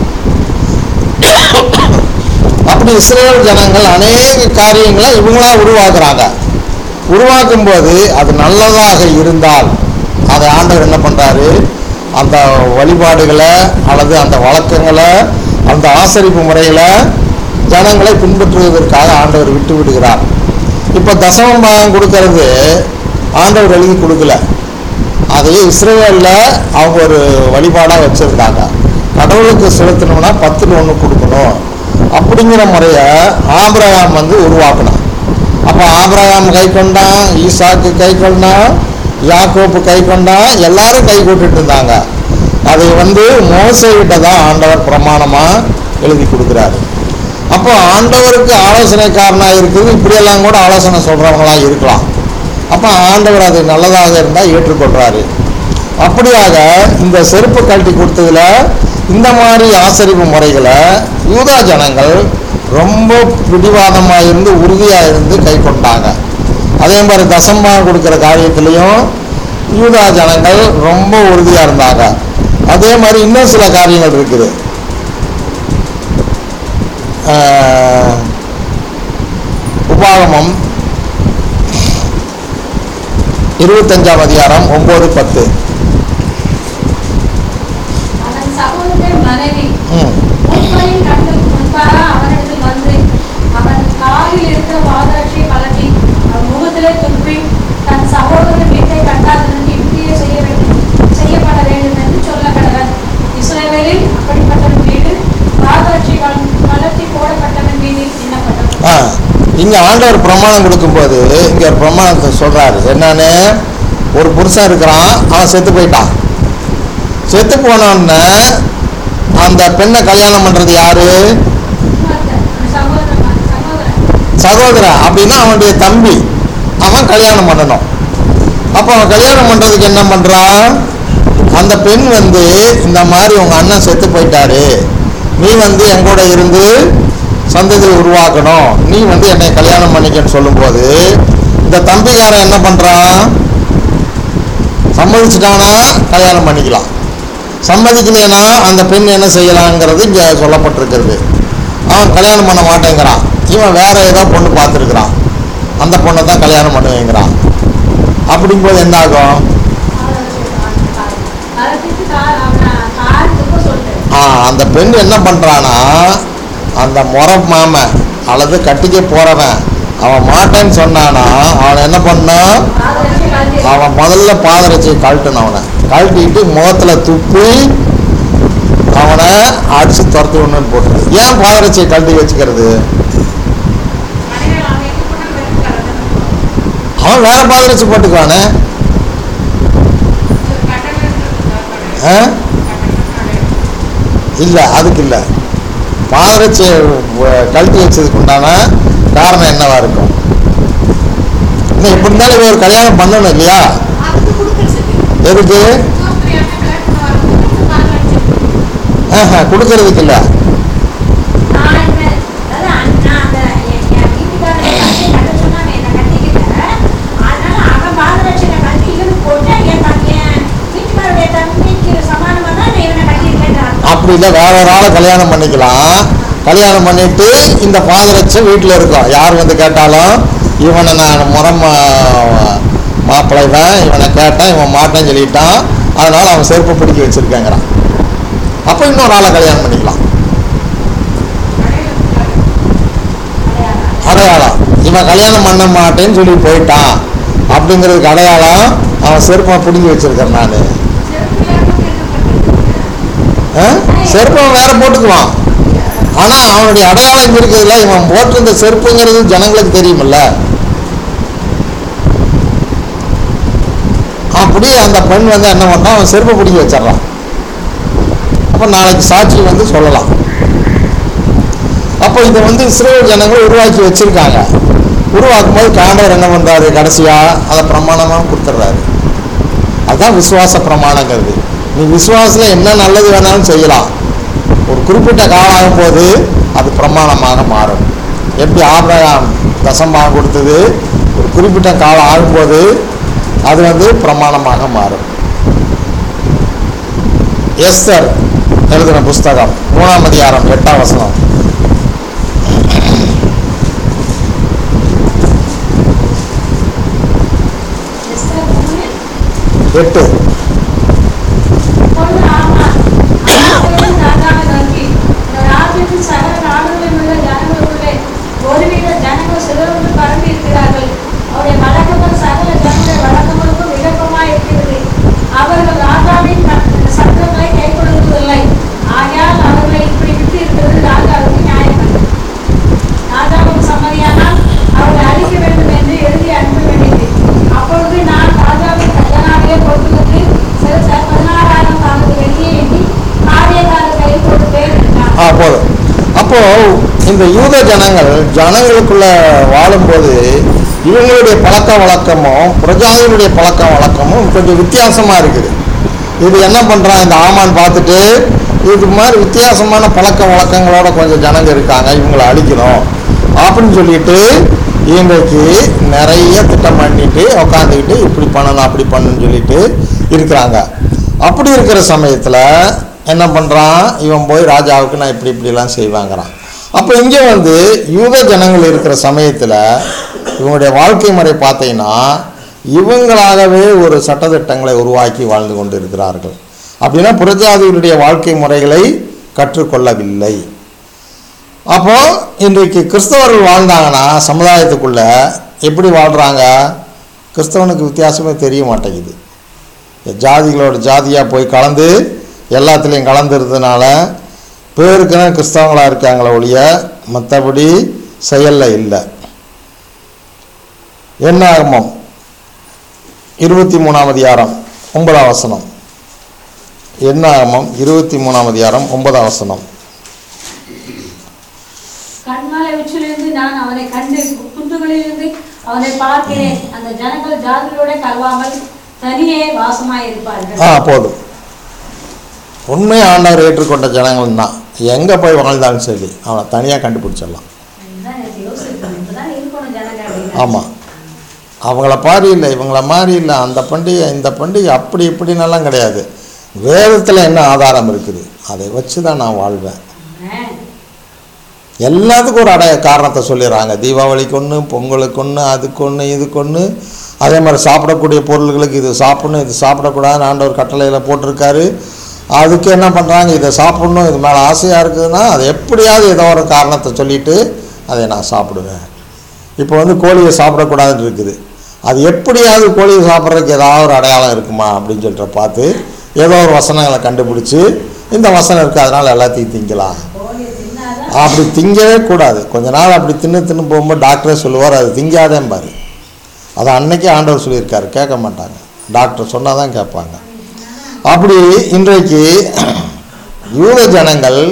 அப்படி இஸ்ரேல் ஜனங்கள் அநேக காரியங்களை இவங்களா உருவாக்குறாங்க உருவாக்கும் போது அது நல்லதாக இருந்தால் அதை ஆண்டவர் என்ன பண்ணுறாரு அந்த வழிபாடுகளை அல்லது அந்த வழக்கங்களை அந்த ஆசரிப்பு முறைகளை ஜனங்களை பின்பற்றுவதற்காக ஆண்டவர் விட்டு விடுகிறார் இப்போ தசமம் பாகம் கொடுக்கறது ஆண்டவர் எழுதி கொடுக்கல அதையே இஸ்ரேலில் அவங்க ஒரு வழிபாடாக வச்சுருந்தாங்க கடவுளுக்கு செலுத்தணும்னா பத்தில் ஒன்று கொடுக்கணும் அப்படிங்கிற முறையை ஆபிரகாம் வந்து உருவாக்கினான் அப்போ ஆபிரகாம் கை கொண்டான் ஈசாக்கு கை கொண்டான் யாக்கோப்பு கை கொண்டான் எல்லாரும் கை கொண்டுட்டு இருந்தாங்க அதை வந்து மோசைகிட்ட தான் ஆண்டவர் பிரமாணமாக எழுதி கொடுக்குறாரு அப்போ ஆண்டவருக்கு ஆலோசனைக்காரனாக இருக்குது இப்படியெல்லாம் கூட ஆலோசனை சொல்கிறவங்களா இருக்கலாம் அப்போ ஆண்டவர் அது நல்லதாக இருந்தால் ஏற்றுக்கொள்கிறாரு அப்படியாக இந்த செருப்பு கழட்டி கொடுத்ததுல இந்த மாதிரி ஆசரிப்பு முறைகளை யூதா ஜனங்கள் ரொம்ப பிடிவாதமாக இருந்து உறுதியாக இருந்து கை கொண்டாங்க அதே மாதிரி தசமா கொடுக்குற காரியத்திலையும் யூதா ஜனங்கள் ரொம்ப உறுதியாக இருந்தாங்க அதே மாதிரி இன்னும் சில காரியங்கள் இருக்குது ஆஹ், உபாகமம் இருபத்தஞ்சாம் அதிகாரம் ஒம்பது பத்து அவன் சகோதரன் மனைவி ம் உண்மையின் கண்ணுக்கு முன்பாக அவனிடத்தில் வந்து அவன் காலில் இருக்கிற பாதரட்சை கலட்டி அவன் முகத்திலே துப்பி தன் சகோதரன் வீட்டை கட்டாததற்கு இப்படியே செய்ய வேண்டும் செய்யப்பட வேண்டும் என்று சொல்ல கடவன் இஸ்ரவேலில் அப்படிப்பட்ட வீடு பாதரட்சை கலட்டி போடப்பட்டவன் மீதில் எண்ணப்பட்டது ஆ இங்கே ஆண்டவர் பிரமாணம் கொடுக்கும்போது இங்கே ஒரு பிரமாணத்தை சொல்கிறாரு என்னன்னு ஒரு புருஷன் இருக்கிறான் அவன் செத்து போயிட்டான் செத்து போனோடனே அந்த பெண்ணை கல்யாணம் பண்ணுறது யாரு இன்னொருத்தன், அவன் சகோதரன் சகோதரன் சகோதரன் அப்படின்னா அவனுடைய தம்பி அவன் கல்யாணம் பண்ணணும் அப்போ அவன் கல்யாணம் பண்ணுறதுக்கு என்ன பண்ணுறான் அந்த பெண் வந்து இந்த மாதிரி உங்கள் அண்ணன் செத்து போயிட்டாரு நீ வந்து என் கூட இருந்து சந்ததியை உருவாக்கணும் நீ வந்து என்னை கல்யாணம் பண்ணிக்கன்னு சொல்லும்போது இந்த தம்பிக்காரன் என்ன பண்ணுறான் சம்மதிச்சிட்டானா கல்யாணம் பண்ணிக்கலாம் சம்மதிக்கலைன்னா அந்த பெண் என்ன செய்யலாங்கிறது இங்கே சொல்லப்பட்டிருக்கிறது அவன் கல்யாணம் பண்ண மாட்டேங்கிறான் இவன் வேற ஏதோ பொண்ணு பார்த்துருக்குறான் அந்த பொண்ணை தான் கல்யாணம் பண்ணுவேங்கிறான் அப்படிங்கும்போது என்ன ஆகும் கலத்திட்டு கால் அவனை கால் துப்ப சொல்லிட்டு ஆ அந்த பெண் என்ன பண்ணுறானா அந்த முறை மாமன் அல்லது கட்டிக்க போகிறவன் அவன் மாட்டேன்னு சொன்னானா அவன் என்ன பண்ணான் பாதரட்சை கழட்டி- அவன் முதல்ல பாதரட்சியை கழட்டணும் அவனை கழட்டிட்டு முகத்தில் துப்பி அவனை அடிச்சு துரத்தி விடணும்னு போட்டுரு ஏன் பாதரட்சியை கழட்டி வச்சுக்கிறது மனைவி அவன் எங்க போனா வெறும் கலந்து அவன் வேற பாதரட்சி போட்டுக்குவானே ஒரு கட்டணம் இருக்கிறது ஆ? இல்லை அதுக்கு இல்லை பாதரட்சியை வ- கழட்டி வச்சதுக்கு உண்டான காரணம் என்னவா இருக்கும் இன்னும் எப்படி இருந்தாலும் இவன் ஒரு கல்யாணம் பண்ணணும் இல்லையா அதுக்கு கொடுக்கறதுக்கு எதுக்கு சோம்பேறியான கல்யாணம் வரணும் கால் அடிச்சு ஆஹா, கொடுக்கறதுக்கு இல்லை நான் என்ன- அதாவது அண்ணா அந்த என் என் வீட்டுக்காரரை கட்டி கட்ட சொன்னாங்க, என்னை கட்டிக்கல. அதனால அவன் பாதரட்சணை கட்டி இவனுக்கு போட்டு என் தம்- என் வீட்டுக்காரருடைய தம்பிக்கு சமானமா தான் நான் இவனை கட்டியிருக்கேன்றான். அப்படி இல்லை வேற ஒரு ஆளை கல்யாணம் பண்ணிக்கலாம் கல்யாணம் பண்ணிட்டு இந்த பாதரட்சை வீட்டில் இருக்கும் யார் வந்து கேட்டாலும் இவனை நான் முறம் மாப்பிள்ளை தான் இவனை கேட்டேன் இவன் மாட்டேன்னு சொல்லிட்டான் அதனால அவன் செருப்பு பிடிக்க வச்சிருக்கேங்கிறான் அப்போ இன்னொரு ஆளை கல்யாணம் பண்ணிக்கலாம் அடையாளம். அடையாளம் இவன் கல்யாணம் பண்ண மாட்டேன்னு சொல்லி போயிட்டான் அப்படிங்கிறதுக்கு அடையாளம் அவன் செருப்பை பிடிங்கி வச்சிருக்கேன் நான் செருப்பு இல்லாம என்ன பண்றது செருப்பை அவன் வேற போட்டுக்குவான் ஆனால் அவனுடைய அடையாளம் இங்க இருக்குதுல்ல இவன் போட்டிருந்த செருப்புங்கிறது ஜனங்களுக்கு தெரியுமில்ல அப்படியே அந்த பெண் வந்து என்ன பண்ணான் அவன் செருப்பை பிடிங்கி வச்சிடறான் அப்போ நாளைக்கு சாட்சி வந்து சொல்லலாம் அப்போ இதை வந்து இஸ்ரேல் ஜனங்கள் உருவாக்கி வச்சிருக்காங்க உருவாக்கும் போது காண்டவர் என்ன பண்றாரு கடைசியா அதை பிரமாணமாக கொடுத்துட்றாரு அதுதான் விசுவாச பிரமாணங்கிறது நீ விசுவாசத்தில் என்ன நல்லது வேணாலும் செய்யலாம் ஒரு குறிப்பிட்ட காலம் ஆகும்போது அது பிரமாணமாக மாறும் எப்படி ஆபிரகாம் தசமாக கொடுத்தது ஒரு குறிப்பிட்ட காலம் ஆகும்போது அது வந்து பிரமாணமாக மாறும் எஸ்தர் எழுதின புஸ்தகம் மூணாம் அதிகாரம் எட்டாம் வசனம் எஸ்தர் மூணு, எட்டு அப்பொழுது ஆமான், ஆசாரியன் ராஜாவை நோக்கி, இந்த ராஜ்யத்தின் சகல நாடுகளில் உள்ள ஜனங்களுக்குள்ளே ஒருவித ஜனங்கள் சிலருக்கு பரம்பி இருக்கிறார்கள் அவருடைய வழக்கங்கள் சகல ஜனங்களுடைய வழக்கங்களுக்கும் விருப்பமாய் இருக்கிறது அவர்கள் ராஜாவின் கட்ட- சட்டங்களை கைக்கொள்வதில்லை ஆகையால் அவர்களை இப்படி விட்டு இருக்கிறது ராஜாவுக்கு நியாயமல்ல ராஜாவுக்கு சம்மதியானால் அவர்களை அழிக்க வேண்டும் என்று எழுதி அனுப்ப வேண்டியது அப்பொழுது நான் ராஜாவின் கல்லனாவிலே கொடுத்துவிட்டு சில ச- பதினாறாயிரம் தாமது வெளியே எண்ணி காரியக்காரர் கையில் கொடுப்பேன் என்றான் ஆ போதும் அப்போ இந்த யூத ஜனங்கள் ஜனங்களுக்குள்ள வாழும்போது இவங்களுடைய பழக்க வழக்கமும் பிரஜாதிகளுடைய பழக்க வழக்கமும் கொஞ்சம் வித்தியாசமா இருக்குது இது என்ன பண்றான் இந்த ஆமான் பார்த்துட்டு இது மாதிரி வித்தியாசமான பழக்க வழக்கங்களோட கொஞ்சம் ஜனங்க இருக்காங்க இவங்களை அழிக்கணும் அப்படின்னு சொல்லிட்டு இன்றைக்கு நிறைய திட்டம் பண்ணிட்டு உக்காந்துக்கிட்டு இப்படி பண்ணணும் அப்படி பண்ணணும்னு சொல்லிட்டு இருக்கிறாங்க அப்படி இருக்கிற சமயத்தில் என்ன பண்ணுறான் இவன் போய் ராஜாவுக்கு நான் இப்படி இப்படிலாம் செய்வாங்கிறான் அப்போ இங்கே வந்து யூத ஜனங்கள் இருக்கிற சமயத்தில் இவங்களுடைய வாழ்க்கை முறை பார்த்தீங்கன்னா இவங்களாகவே ஒரு சட்டத்திட்டங்களை உருவாக்கி வாழ்ந்து கொண்டு இருக்கிறார்கள் அப்படின்னா புறஜாதிகளுடைய வாழ்க்கை முறைகளை கற்றுக்கொள்ளவில்லை அப்போ இன்றைக்கு கிறிஸ்தவர்கள் வாழ்ந்தாங்கன்னா சமுதாயத்துக்குள்ள எப்படி வாழ்கிறாங்க கிறிஸ்தவனுக்கு வித்தியாசமே தெரிய மாட்டேங்குது ஜாதிகளோட ஜாதியாக போய் கலந்து எல்லாத்துலேயும் கலந்துருந்ததுனால பேருக்குன்னு கிறிஸ்தவங்களாக இருக்காங்களே ஒழிய மற்றபடி செயலில் இல்லை என்ன ஆகமம் இருபத்தி மூணாம் அதிகாரம் ஒன்பதாம் வசனம் என்ன ஆகமம் இருபத்தி மூணாம் அதிகாரம் ஒன்பதாம் வசனம் கண்மலை உச்சிலிருந்து நான் அவனை கண்டு குன்றுகளிலிருந்து அவனை பார்க்கிறேன் அந்த ஜனங்கள் ஜாதிகளோட கலவாமல் தனியே வாசமாய் இருப்பார்கள் ஆ போதும் உண்மை ஆண்டவர் ஏற்றுக்கொண்ட ஜனங்கள் தான் எங்கே போய் வாழ்ந்தாலும் சரி அவனை தனியாக கண்டுபிடிச்சிடலாம் இதுதான் எனக்கு யோசிக்கணும் இப்பதான் இருக்கணும் ஜனங்க அப்படின்னு. ஆமாம் அவங்கள மாதிரி இல்லை இவங்கள மாதிரி இல்லை அந்த பண்டிகை இந்த பண்டிகை அப்படி இப்படின்னெல்லாம் கிடையாது வேதத்தில் என்ன ஆதாரம் இருக்குது அதை வச்சு தான் நான் வாழ்வேன் ஆ. எல்லாத்துக்கும் ஒரு அடைய காரணத்தை சொல்லிடுறாங்க தீபாவளிக்கு ஒன்று பொங்கலுக்கு ஒன்று அதுக்கு ஒன்று இதுக்கு ஒன்று அதே மாதிரி சாப்பிடக்கூடிய பொருள்களுக்கு இது சாப்பிடணும் இது சாப்பிடக்கூடாதுன்னு ஆண்டவர் கட்டளையில் போட்டிருக்காரு அதுக்கு என்ன பண்ணுறாங்க இதை சாப்பிடணும் இது மேலே ஆசையாக இருக்குதுன்னா அது எப்படியாவது ஏதோ ஒரு காரணத்தை சொல்லிட்டு அதை நான் சாப்பிடுவேன் இப்போ வந்து கோழியை சாப்பிடக்கூடாதுன்னு இருக்குது அது எப்படியாவது கோழி சாப்பிட்றதுக்கு ஏதாவது ஒரு அடையாளம் இருக்குமா அப்படின்னு சொல்லிட்டு பார்த்து ஏதோ ஒரு வசனங்களை கண்டுபிடிச்சி இந்த வசனம் இருக்குது அதனால் எல்லாத்தையும் திங்கலாம் கோழியை தின்னாதான் அப்படி திங்கவே கூடாது கொஞ்ச நாள் அப்படி தின்னு தின்னு போகும்போது டாக்டரே சொல்லுவார் அது திங்காதேன் பாரு அதை அன்னைக்கே ஆண்டவர் சொல்லியிருக்காரு கேட்க மாட்டாங்க டாக்டர் சொன்னால் தான் கேட்பாங்க அப்படி இன்றைக்கு யூத ஜனங்கள்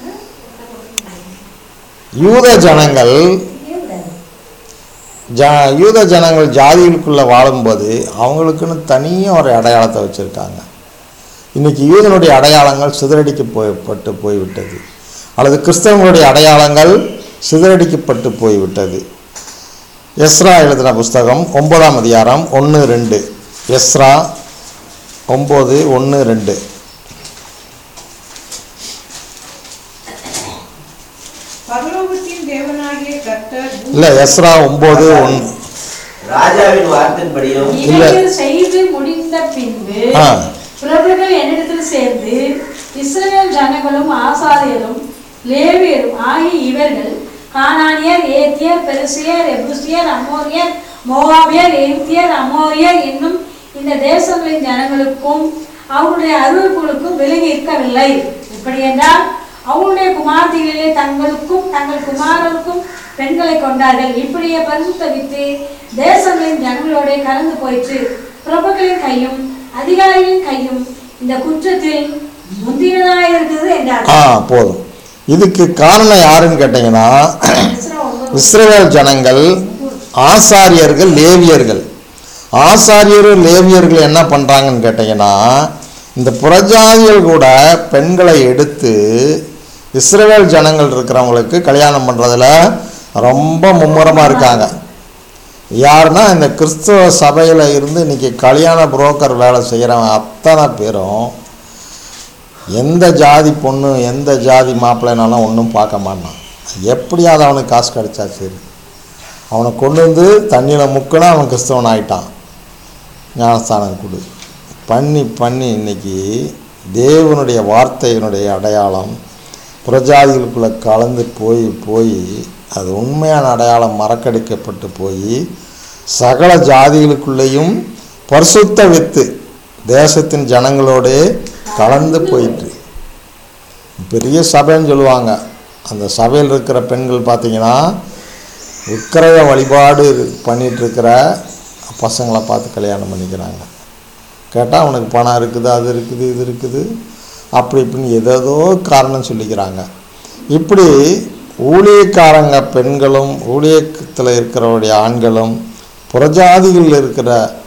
யூத ஜனங்கள் ஜ யூத ஜனங்கள் ஜாதிகளுக்குள்ளே வாழும்போது அவங்களுக்குன்னு தனியாக ஒரு அடையாளத்தை வச்சுருக்காங்க இன்றைக்கி யூதனுடைய அடையாளங்கள் சிதறடிக்க போய்பட்டு போய்விட்டது அல்லது கிறிஸ்தவங்களுடைய அடையாளங்கள் சிதறடிக்கப்பட்டு போய்விட்டது எஸ்ரா எழுதின புஸ்தகம் ஒன்பதாம் அதிகாரம் ஒன்று ரெண்டு எஸ்ரா ஒம்பது ஒன்று ரெண்டு பரலோகத்தின் தேவனாகிய கர்த்தர் இல்லை எஸ்ரா ஒம்பது ஒன்று ராஜாவின் வார்த்தையின்படியும் இவைகள் செய்து முடிந்த பின்பு ஆ பிரபுக்கள் என்னிடத்தில் சேர்ந்து இஸ்ரவேல் ஜனங்களும் ஆசாரியரும் லேவியரும் ஆகிய இவர்கள் கானானியர் ஏத்தியர் பெருசியர் எபுசியர் அமோரியர் மோவாபியர் எகிப்தியர் அமோரியர் என்னும் இந்த தேசங்களின் ஜனங்களுக்கும் அவருடைய அறிவிப்புகளுக்கும் விலகி இருக்கவில்லை இப்படி என்றால் அவருடைய குமார்த்திகளிலே தங்களுக்கும் தங்கள் குமாரருக்கும் பெண்களை கொண்டார்கள் இப்படியே பரிசுத்தவித்து தேசங்களின் ஜனங்களோட கலந்து போயிற்று பிரபுக்களின் கையும் அதிகாரிகளின் கையும் இந்த குற்றத்தில் முந்தினதாக இருக்குது என்றார் ஆ போதும் இதுக்கு காரணம் யாருன்னு கேட்டிங்கன்னா எஸ்ரா ஒன்பது இஸ்ரவேல் ஜனங்கள் ஆசாரியர்கள் லேவியர்கள் ஆசாரியரும் லேவியர்கள் என்ன பண்ணுறாங்கன்னு கேட்டிங்கன்னா இந்த புறஜாதிகள் கூட பெண்களை எடுத்து இஸ்ரவேல் ஜனங்கள் இருக்கிறவங்களுக்கு கல்யாணம் பண்ணுறதுல ரொம்ப மும்முரமாக இருக்காங்க யாருன்னா இந்த கிறிஸ்துவ சபையில் இருந்து இன்றைக்கி கல்யாண புரோக்கர் வேலை செய்கிறவங்க அத்தனை பேரும் எந்த ஜாதி பொண்ணு எந்த ஜாதி மாப்பிள்ளைனாலும் ஒன்றும் பார்க்க மாட்டான் எப்படியாவது அவனுக்கு காசு கிடைச்சா சரி அவனை கொண்டு வந்து தண்ணியில் முக்கினா அவன் கிறிஸ்தவன் ஆயிட்டான் ஞானஸ்தானம் கொடு பண்ணி பண்ணி இன்னைக்கு தேவனுடைய வார்த்தையினுடைய அடையாளம் புறஜாதிகளுக்குள்ளே கலந்து போய் போய் அது உண்மையான அடையாளம் மறக்கடிக்கப்பட்டு போய் சகல ஜாதிகளுக்குள்ளேயும் பரிசுத்த வித்து தேசத்தின் ஜனங்களோடு கலந்து போயிட்டு பெரிய சபைன்னு சொல்லுவாங்க அந்த சபையில் இருக்கிற பெண்கள் பார்த்தீங்கன்னா விக்கிரக வழிபாடு பண்ணிட்டு இருக்கிற பசங்களை பார்த்து கல்யாணம் பண்ணிக்கிறாங்க கேட்டால் அவனுக்கு பணம் இருக்குது அது இருக்குது இது இருக்குது அப்படி இப்படின்னு ஏதேதோ காரணம் சொல்லிக்கிறாங்க இப்படி ஊழியக்காரங்க பெண்களும் ஊழியத்தில் இருக்கிறவருடைய ஆண்களும் புறஜாதிகளில் இருக்கிற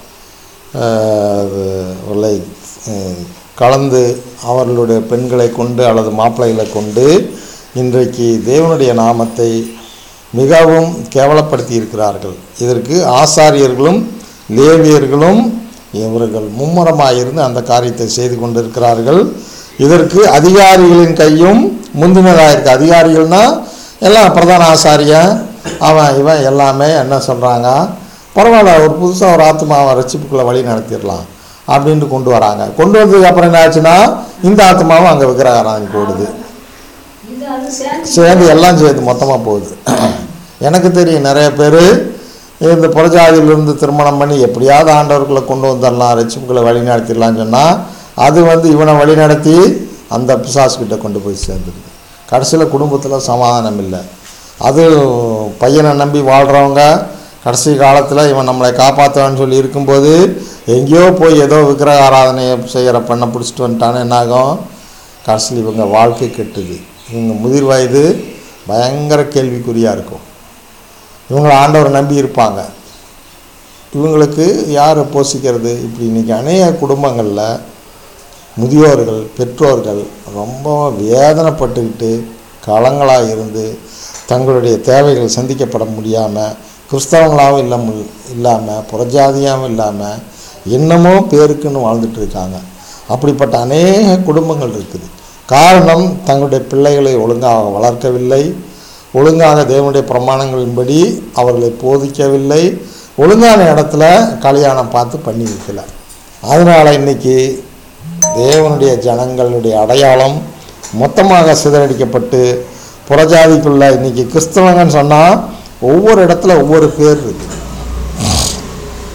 அஹ், அது உள்ள அஹ், கலந்து அவர்களுடைய பெண்களை கொண்டு அல்லது மாப்பிள்ளைகளை கொண்டு இன்றைக்கு தேவனுடைய நாமத்தை மிகவும் கேவலப்படுத்தி இருக்கிறார்கள் இதற்கு ஆசாரியர்களும் லேவியர்களும் இவர்கள் மும்முரமாக இருந்து அந்த காரியத்தை செய்து கொண்டிருக்கிறார்கள் இதற்கு அதிகாரிகளின் கையும் முந்தினதாக இருக்குது அதிகாரிகள்னா எல்லாம் பிரதான ஆசாரியன் அவன் இவன் எல்லாமே என்ன சொல்கிறாங்க பரவாயில்ல ஒரு புதுசாக ஒரு ஆத்மாவை ரட்சிப்புக்குள்ளே வழி நடத்திடலாம் அப்படின்ட்டு கொண்டு வராங்க கொண்டு வந்ததுக்கு அப்புறம் என்ன ஆச்சுன்னா இந்த ஆத்மாவும் அங்கே விக்கிரகாராதனைக்கு ஓடுது இது அது சேர்ந்து சேர்ந்து எல்லாம் சேர்ந்து மொத்தமாக போகுது எனக்கு தெரியும் நிறைய பேர் இந்த புறஜாதியிலிருந்து திருமணம் பண்ணி எப்படியாவது ஆண்டவர்களை கொண்டு வந்துடலாம் ரட்சிப்புகளை வழி நடத்திடலாம்னு சொன்னால் அது வந்து இவனை வழி நடத்தி அந்த பிசாசுக்கிட்ட கொண்டு போய் சேர்ந்துருது கடைசியில் குடும்பத்தில் சமாதானம் இல்லை அது பையனை நம்பி வாழ்கிறவங்க கடைசி காலத்தில் இவன் நம்மளை காப்பாற்றுவான்னு சொல்லி இருக்கும்போது எங்கேயோ போய் ஏதோ விக்கிரக ஆராதனையை செய்கிற பெண்ணை பிடிச்சிட்டு வந்துட்டான்னு என்னாகும் கடைசியில் இவங்க வாழ்க்கை கெட்டுது இவங்க முதிர் வயது பயங்கர கேள்விக்குறியாக இருக்கும் இவங்களை ஆண்டவர் நம்பி இருப்பாங்க இவங்களுக்கு யாரை போஷிக்கிறது இப்படி இன்றைக்கி அநேக குடும்பங்களில் முதியோர்கள் பெற்றோர்கள் ரொம்ப வேதனைப்பட்டுக்கிட்டு களங்களாக இருந்து தங்களுடைய தேவைகள் சந்திக்கப்பட முடியாமல் கிறிஸ்தவங்களாகவும் இல்லாமல் இல்லாமல் புறஜாதியாகவும் இல்லாமல் என்னமோ பேருக்குன்னு வாழ்ந்துட்டு இருக்காங்க அப்படிப்பட்ட அநேக குடும்பங்கள் இருக்குது காரணம் தங்களுடைய பிள்ளைகளை ஒழுங்காக வளர்க்கவில்லை ஒழுங்காக தேவனுடைய பிரமாணங்களின்படி அவர்களை போதிக்கவில்லை ஒழுங்கான இடத்துல கல்யாணம் பார்த்து பண்ணி வைக்கல அதனால் இன்னைக்கு தேவனுடைய ஜனங்களுடைய அடையாளம் மொத்தமாக சிதறடிக்கப்பட்டு புறஜாதிக்குள்ள இன்னைக்கு கிறிஸ்தவங்கன்னு சொன்னால் ஒவ்வொரு இடத்துல ஒவ்வொரு பேர் இருக்குது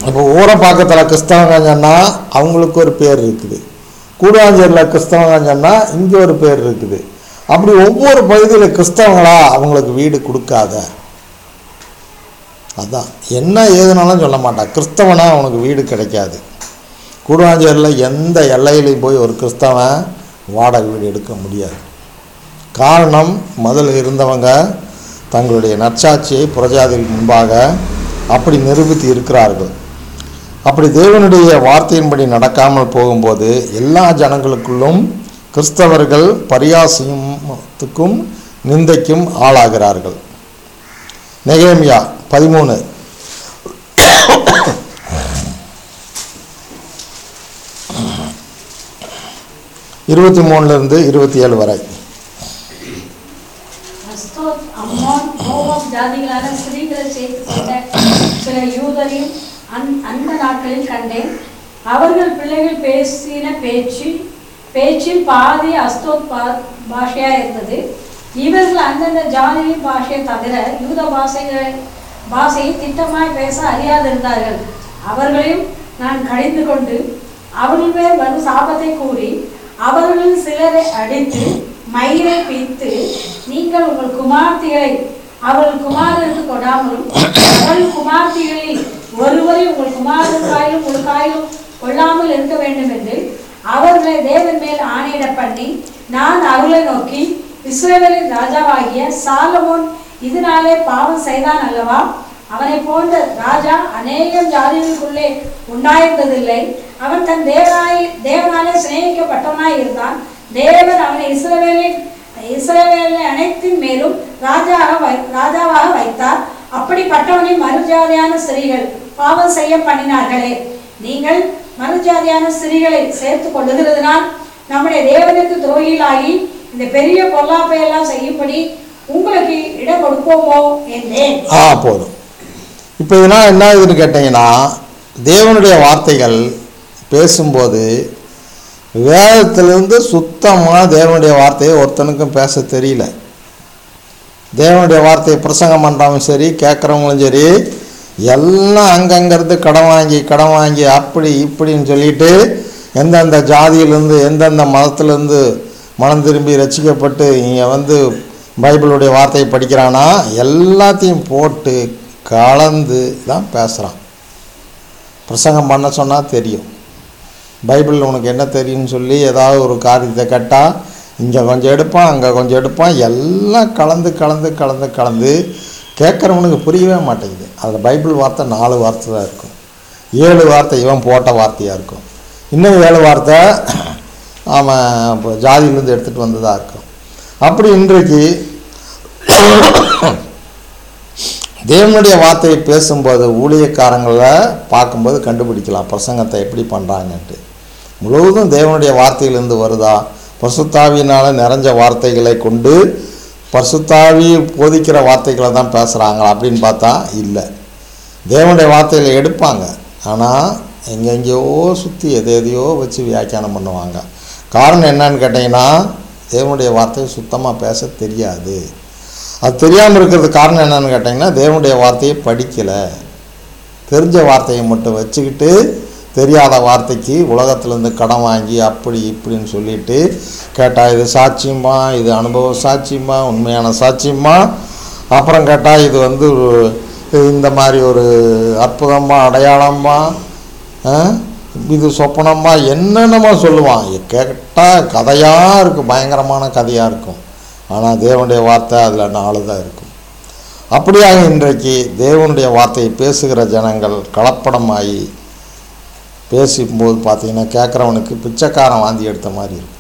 இப்போ ஊரப்பாக்கத்தில் கிறிஸ்தவங்க சொன்னால் அவங்களுக்கு ஒரு பேர் இருக்குது கூடாஞ்சேரியில் கிறிஸ்தவங்க சொன்னால் இங்கே ஒரு பேர் இருக்குது அப்படி ஒவ்வொரு பகுதியில் கிறிஸ்தவங்களா அவங்களுக்கு வீடு கொடுக்காத அதான் என்ன ஏதுனாலும் சொல்ல மாட்டான் கிறிஸ்தவனா அவனுக்கு வீடு கிடைக்காது கூடுவாஞ்சேரியில் எந்த எல்லையிலையும் போய் ஒரு கிறிஸ்தவன் வாடகை வீடு எடுக்க முடியாது காரணம் முதல்ல இருந்தவங்க தங்களுடைய நற்சாட்சியை புரஜாதிகள் முன்பாக அப்படி நிரூபித்து இருக்கிறார்கள் அப்படி தேவனுடைய வார்த்தையின்படி நடக்காமல் போகும்போது எல்லா ஜனங்களுக்குள்ளும் கிறிஸ்தவர்கள் பரியாசத்துக்கும் நிந்தைக்கும் ஆளாகிறார்கள் நெகேமியா பதிமூணு இருபத்தி மூணுலேருந்து இருபத்தி ஏழு வரை அஸ்தோத், அம்மோன், மோவாப் ஜாதிகளான ஸ்திரீகளை சேர்த்துக் கொண்ட சில யூதரையும் அந்- அந்த நாட்களில் கண்டேன் அவர்கள் பிள்ளைகள் பேசின பேச்சு பேச்சில் பாதி அஸ்தோத் பா- பாஷையா இருந்தது இவர்கள் அந்தந்த ஜாதியின் பாஷையை தவிர யூத பாஷைகளை பாஷையை திட்டமாய் பேச அறியாதிருந்தார்கள் அவர்களையும் நான் கடிந்து கொண்டு அவர்கள் மேல் வரும் சாபத்தை கூறி அவர்களில் சிலரை அடித்து மயிரை பிய்த்து நீங்கள் உங்கள் குமார்த்திகளை அவர்கள் குமாரருக்கு கொடாமலும் அவர்கள் குமார்த்திகளில் ஒருவரை உங்கள் குமாரருக்காயிலும் உங்களுக்காயிலும் கொள்ளாமல் இருக்க வேண்டும் என்று அவர்களை தேவன் மேல் ஆணையிட பண்ணி நான் அவர்களை நோக்கி இஸ்ரவேலின் ராஜாவாகிய சாலமோன் இதனாலே பாவம் செய்தான் அல்லவா அவனை போன்ற ராஜா அநேகம் ஜாதிகளுக்குள்ளே உண்டாயிருந்ததில்லை அவன் தன் தேவனாய் தேவனாலே சிநேகிக்கப்பட்டவனாய் இருந்தான் தேவன் அவனை இஸ்ரவேலின் இஸ்ரவேலை அனைத்தின் மேலும் ராஜாக வை ராஜாவாக வைத்தார் அப்படிப்பட்டவனை மறுஜாதியான ஸ்திரீகள் பாவம் செய்ய பண்ணினார்களே நீங்கள் மறுஜாதியான ஸ்திரீகளை சேர்த்து கொள்ளுகிறதுனால் நம்முடைய தேவனுக்கு துரோகிகளாகி இந்த பெரிய பொல்லாப்பையெல்லாம் செய்யும்படி உங்களுக்கு இடம் கொடுப்போமோ என்றேன் ஆ போதும் இப்போ இதனால் என்ன இதுன்னு கேட்டிங்கன்னா தேவனுடைய வார்த்தைகள் பேசும்போது வேதத்திலிருந்து சுத்தமாக தேவனுடைய வார்த்தையை ஒருத்தனுக்கும் பேச தெரியல தேவனுடைய வார்த்தையை பிரசங்கம் பண்ணுறவங்க சரி கேட்குறவங்களும் சரி எல்லாம் அங்கங்கிறது கடன் வாங்கி கடன் வாங்கி அப்படி இப்படின்னு சொல்லிட்டு எந்தெந்த ஜாதியிலேருந்து எந்தெந்த மதத்திலேருந்து மனம் திரும்பி ரசிக்கப்பட்டு இங்கே வந்து பைபிளுடைய வார்த்தையை படிக்கிறானா எல்லாத்தையும் போட்டு கலந்து தான் பேசுகிறான் பிரசங்கம் பண்ண சொன்னால் தெரியும் பைபிளில் உனக்கு என்ன தெரியும்னு சொல்லி ஏதாவது ஒரு காரியத்தை கேட்டால் இங்கே கொஞ்சம் எடுப்பான் அங்கே கொஞ்சம் எடுப்பான் எல்லாம் கலந்து கலந்து கலந்து கலந்து கேட்குறவனுக்கு புரியவே மாட்டேங்குது அதில் பைபிள் வார்த்தை நாலு வார்த்தை தான் இருக்கும் ஏழு வார்த்தை இவன் போட்ட வார்த்தையாக இருக்கும் இன்னும் ஏழு வார்த்தை அவன் இப்போ ஜாதியிலேருந்து எடுத்துகிட்டு வந்ததாக இருக்கும் அப்படி இன்றைக்கு தேவனுடைய வார்த்தையை பேசும்போது ஊழியக்காரங்களை பார்க்கும்போது கண்டுபிடிக்கலாம் பிரசங்கத்தை எப்படி பண்ணுறாங்கன்ட்டு முழுவதும் தேவனுடைய வார்த்தையிலிருந்து வருதா பசுத்தாவியினால் நிறைஞ்ச வார்த்தைகளை கொண்டு பசுத்தாவி போதிக்கிற வார்த்தைகளை தான் பேசுகிறாங்களா அப்படின்னு பார்த்தா இல்லை தேவனுடைய வார்த்தைகளை எடுப்பாங்க ஆனால் எங்கெங்கேயோ சுற்றி எதை எதையோ வச்சு வியாக்கியானம் பண்ணுவாங்க காரணம் என்னன்னு கேட்டிங்கன்னா தேவனுடைய வார்த்தையை சுத்தமாக பேச தெரியாது அது தெரியாமல் இருக்கிறதுக்கு காரணம் என்னன்னு கேட்டிங்கன்னா தேவனுடைய வார்த்தையை படிக்கலை தெரிஞ்ச வார்த்தையை மட்டும் வச்சுக்கிட்டு தெரியாத வார்த்தைக்கு உலகத்துலேருந்து கடன் வாங்கி அப்படி இப்படின்னு சொல்லிட்டு கேட்டால் இது சாட்சியமா இது அனுபவ சாட்சியமா உண்மையான சாட்சியமா அப்புறம் கேட்டால் இது வந்து ஒரு இந்த மாதிரி ஒரு அற்புதமா அடையாளமா ஆ? இது சொப்பனமா என்னென்னமோ சொல்லுவான் கேட்டால் கதையாக இருக்கும் பயங்கரமான கதையாக இருக்கும் ஆனால் தேவனுடைய வார்த்தை அதில் நாலு தான் இருக்கும் அப்படியாக இன்றைக்கு தேவனுடைய வார்த்தையை பேசுகிற ஜனங்கள் கலப்படமாகி பேசும்போது பார்த்தீங்கன்னா கேட்குறவனுக்கு பிச்சைக்காரன் வாந்தி எடுத்த மாதிரி இருக்கும்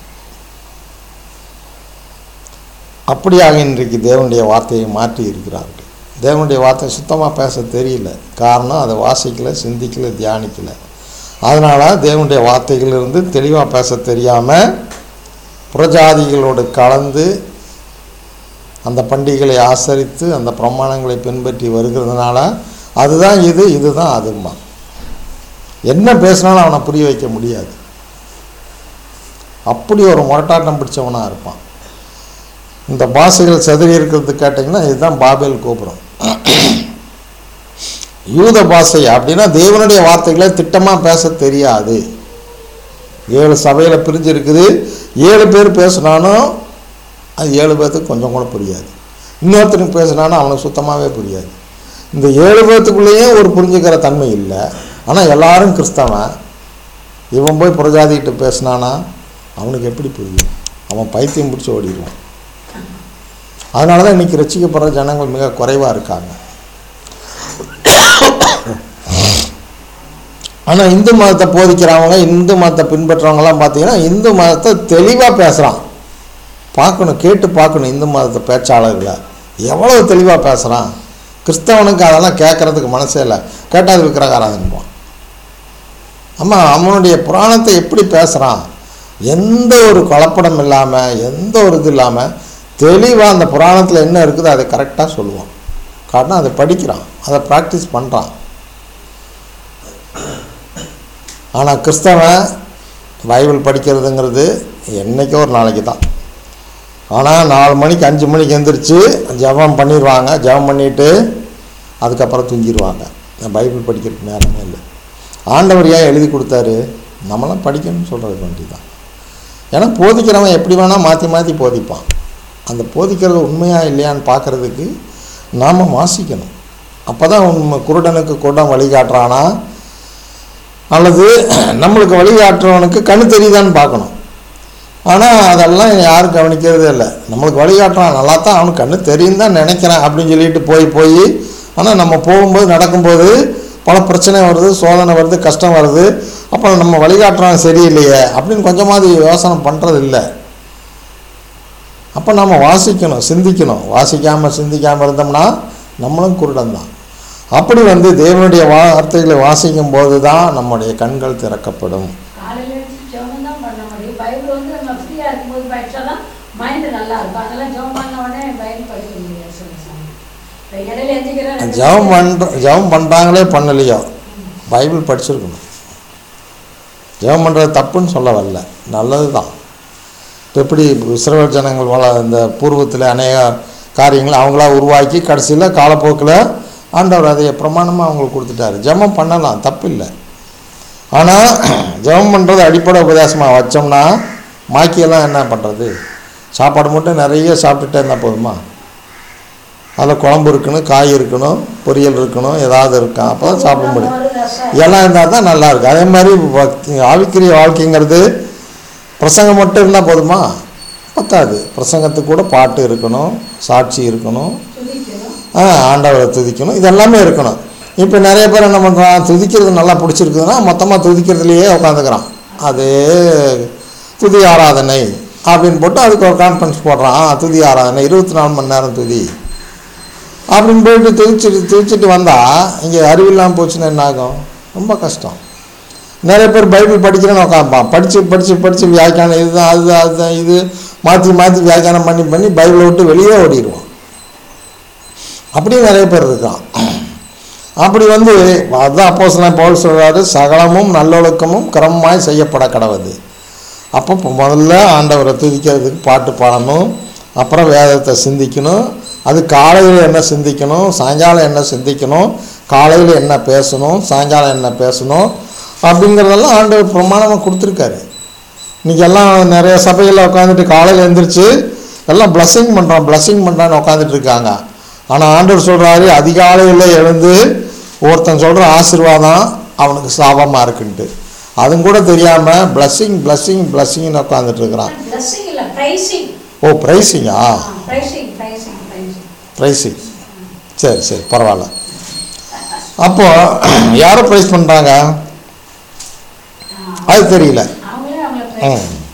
அப்படியாக இன்றைக்கு தேவனுடைய வார்த்தையை மாற்றி இருக்கிறார்கள் தேவனுடைய வார்த்தை சுத்தமாக பேச தெரியல காரணம் அதை வாசிக்கல சிந்திக்கல தியானிக்கல அதனால் தேவனுடைய வார்த்தைகளிலிருந்து தெளிவாக பேச தெரியாமல் புறஜாதிகளோடு கலந்து அந்த பண்டிகைகளை ஆசரித்து அந்த பிரமாணங்களை பின்பற்றி வருகிறதுனால அதுதான் இது இதுதான் அதுமா என்ன பேசினாலும் அவனை புரிய வைக்க முடியாது அப்படி ஒரு முரட்டாட்டம் பிடிச்சவனாக இருப்பான் இந்த பாஷைகள் செதறி இருக்கிறது கேட்டிங்கன்னா இதுதான் பாபேல் கோபுரம் யூத பாஷை அப்படின்னா தேவனுடைய வார்த்தைகளை திட்டமாக பேச தெரியாது ஏழு சபையில் பிரிஞ்சு இருக்குது ஏழு பேர் பேசினாலும் அது ஏழு பேர்த்துக்கு கொஞ்சம் கூட புரியாது இன்னொருத்தனுக்கு பேசினாலும் அவனுக்கு சுத்தமாகவே புரியாது இந்த ஏழு பேர்த்துக்குள்ளேயும் ஒரு புரிஞ்சுக்கிற தன்மை இல்லை ஆனால் எல்லாரும் கிறிஸ்தவன் இவன் போய் புரஜாதிகிட்ட பேசினானா அவனுக்கு எப்படி புரியும் அவன் பைத்தியம் பிடிச்சி ஓடிடுவான் அதனால தான் இன்றைக்கி ரசிக்கப்படுற ஜனங்கள் மிக குறைவாக இருக்காங்க ஆனால் இந்து மதத்தை போதிக்கிறவங்க இந்து மதத்தை பின்பற்றுறவங்கலாம் பார்த்தீங்கன்னா இந்து மதத்தை தெளிவாக பேசுகிறான் பார்க்கணும் கேட்டு பார்க்கணும் இந்து மதத்தை பேச்சாளர்களை எவ்வளவு தெளிவாக பேசுகிறான் கிறிஸ்தவனுக்கு அதெல்லாம் கேட்குறதுக்கு மனசே இல்லை கேட்டால் அது விக்கிரகாராதன்பான் ஆமாம் அவனுடைய புராணத்தை எப்படி பேசுகிறான் எந்த ஒரு கலப்படம் இல்லாமல் எந்த ஒரு இது இல்லாமல் தெளிவாக அந்த புராணத்தில் என்ன இருக்குதோ அதை கரெக்டாக சொல்லுவான் காரணம் அதை படிக்கிறான் அதை ப்ராக்டிஸ் பண்ணுறான் ஆனால் கிறிஸ்தவன் பைபிள் படிக்கிறதுங்கிறது என்றைக்கோ ஒரு நாளைக்கு தான் ஆனால் நாலு மணிக்கு அஞ்சு மணிக்கு எந்திரிச்சு ஜெபம் பண்ணிடுவாங்க ஜெபம் பண்ணிவிட்டு அதுக்கப்புறம் தூங்கிடுவாங்க பைபிள் படிக்கிறதுக்கு நேரமே இல்லை ஆண்டவர் ஏன் எழுதி கொடுத்தாரு நம்மளாம் படிக்கணும்னு சொல்கிறது வேண்டி தான் ஏன்னா போதிக்கிறவன் எப்படி வேணால் மாற்றி மாற்றி போதிப்பான் அந்த போதிக்கிறது உண்மையாக இல்லையான்னு பார்க்குறதுக்கு நாம் வாசிக்கணும் அப்போ தான் உண்மை குருடனுக்கு குருடன் வழிகாட்டுறானா அல்லது நம்மளுக்கு வழிகாட்டுறவனுக்கு கண்ணு தெரியுதான்னு பார்க்கணும் ஆனால் அதெல்லாம் யாரும் கவனிக்கிறதே இல்லை நம்மளுக்கு வழிகாட்டுறான் நல்லா தான் அவனுக்கு கண்ணு தெரியும் தான் நினைக்கிறேன் அப்படின்னு சொல்லிட்டு போய் போய் ஆனால் நம்ம போகும்போது நடக்கும்போது பல பிரச்சனை வருது சோதனை வருது கஷ்டம் வருது அப்போ நம்ம வழிகாட்டுறவன் சரியில்லையே அப்படின்னு கொஞ்சமாவது யோசனை பண்ணுறது இல்லை அப்போ நம்ம வாசிக்கணும் சிந்திக்கணும் வாசிக்காமல் சிந்திக்காமல் இருந்தோம்னா நம்மளும் குருடன் தான் அப்படி வந்து தேவனுடைய வார்த்தைகளை வாசிக்கும் போது தான் நம்முடைய கண்கள் திறக்கப்படும் காலையில எழுந்திரிச்சு ஜெபம் தான் பண்ண முடியும் பைபிள் வந்து நம்ம ஃப்ரீயா இருக்கும்போது படிச்சாதான் மைண்ட் நல்லா இருக்கும் அதெல்லாம் ஜெபம் பண்ண உடனே பைபிள் படிக்க முடியாது சில சமயம் இப்ப இடையில எந்திரிக்கிற ஜெபம் பண்ணுற ஜெபம் பண்ணுறாங்களே பண்ணலையோ பைபிள் படிச்சிருக்கணும் ஜெபம் பண்ணுறது தப்புன்னு சொல்ல வரல நல்லது தான் இப்போ எப்படி இஸ்ரவேல் ஜனங்கள் வள இந்த பூர்வத்தில் அநேக காரியங்களை அவங்களா உருவாக்கி கடைசியில் காலப்போக்கில் ஆண்டவர் அதை பிரமாணமாக அவங்களுக்கு கொடுத்துட்டாரு ஜெபம் பண்ணலாம் தப்பு இல்லை ஆனால் ஜெபம் பண்ணுறது அடிப்படை உபதேசமாக வச்சோம்னா மாக்கியெல்லாம் என்ன பண்ணுறது சாப்பாடு மட்டும் நிறைய சாப்பிட்டுட்டே இருந்தால் போதுமா அதில் குழம்பு இருக்கணும் காய் இருக்கணும் பொரியல் இருக்கணும் ஏதாவது இருக்கும் அப்போ தான் சாப்பிட முடியும் ஒரு ரசம் எல்லாம் இருந்தால் தான் நல்லா இருக்கும் அதே மாதிரி பக்தி ஆவிக்குரிய வாழ்க்கைங்கிறது பிரசங்கம் மட்டும் இருந்தால் போதுமா பத்தாது பிரசங்கத்துக்கு கூட பாட்டு இருக்கணும் சாட்சி இருக்கணும் துதிக்கணும் ஆ, ஆண்டவரை துதிக்கணும் இது எல்லாமே இருக்கணும் இப்போ நிறைய பேர் என்ன பண்ணுறான் துதிக்கிறது நல்லா பிடிச்சிருக்குதுன்னா மொத்தமாக துதிக்கிறதுலையே உட்காந்துக்கிறான் அது துதி ஆராதனை அப்படின்னு போட்டு அதுக்கு ஒரு கான்ஃபரன்ஸ் போடுறான் ஆ துதி ஆராதனை இருபத்தி நாலு மணி நேரம் துதி அப்படின்னு போயிட்டு துதிச்சுட்டு துதிச்சுட்டு வந்தால் இங்கே அறிவில்லாமல் போச்சுன்னா என்ன ஆகும் ரொம்ப கஷ்டம் நிறைய பேர் பைபிள் படிக்கிறேன்னு உட்காந்துப்பான் படித்து படித்து படித்து வியாக்கியானம் இதுதான் அதுதான் அதுதான் இது மாற்றி மாற்றி வியாக்கியானம் பண்ணி பண்ணி பைபிளை விட்டு வெளியே ஓடிடுவான் அப்படியும் நிறைய பேர் இருக்கான் அப்படி வந்து அதுதான் அப்போஸ்தலன் பவுல் சொல்றாரு சகலமும் நல்லொழுக்கமும் கிரமமாய் செய்யப்பட கடவுது அப்போ இப்போ முதல்ல ஆண்டவரை துதிக்கிறதுக்கு பாட்டு பாடணும் அப்புறம் வேதத்தை சிந்திக்கணும் அது காலையில் என்ன சிந்திக்கணும் சாயங்காலம் என்ன சிந்திக்கணும் காலையில் என்ன பேசணும் சாயங்காலம் என்ன பேசணும் அப்படிங்கிறதெல்லாம் ஆண்டவர் பிரமாணமாக கொடுத்துருக்காரு இன்றைக்கி எல்லாம் நிறைய சபைகளில் உட்காந்துட்டு காலையில் எழுந்திரிச்சு எல்லாம் blessing பண்ணுறான் blessing பண்ணுறான்னு உட்காந்துட்டு இருக்காங்க ஆனால் ஆண்டவர் சொல்கிறாரு அதிகாலையில் எழுந்து ஒருத்தன் சொல்கிற ஆசீர்வாதம் அவனுக்கு சாபமாக இருக்குன்ட்டு அதுவும் கூட தெரியாமல் blessing blessing blessingனு உட்காந்துட்டு இருக்கிறான் பிளஸிங் இல்ல பிரைசிங் ஓ ப்ரைஸிங்கா பிரைசிங் பிரைசிங் பிரைசிங் ப்ரைஸிங் சரி சரி பரவாயில்ல அப்போ யாரை ப்ரைஸ் பண்ணுறாங்க அது தெரியல அவங்களே அவங்கள ம் பிரைஸ்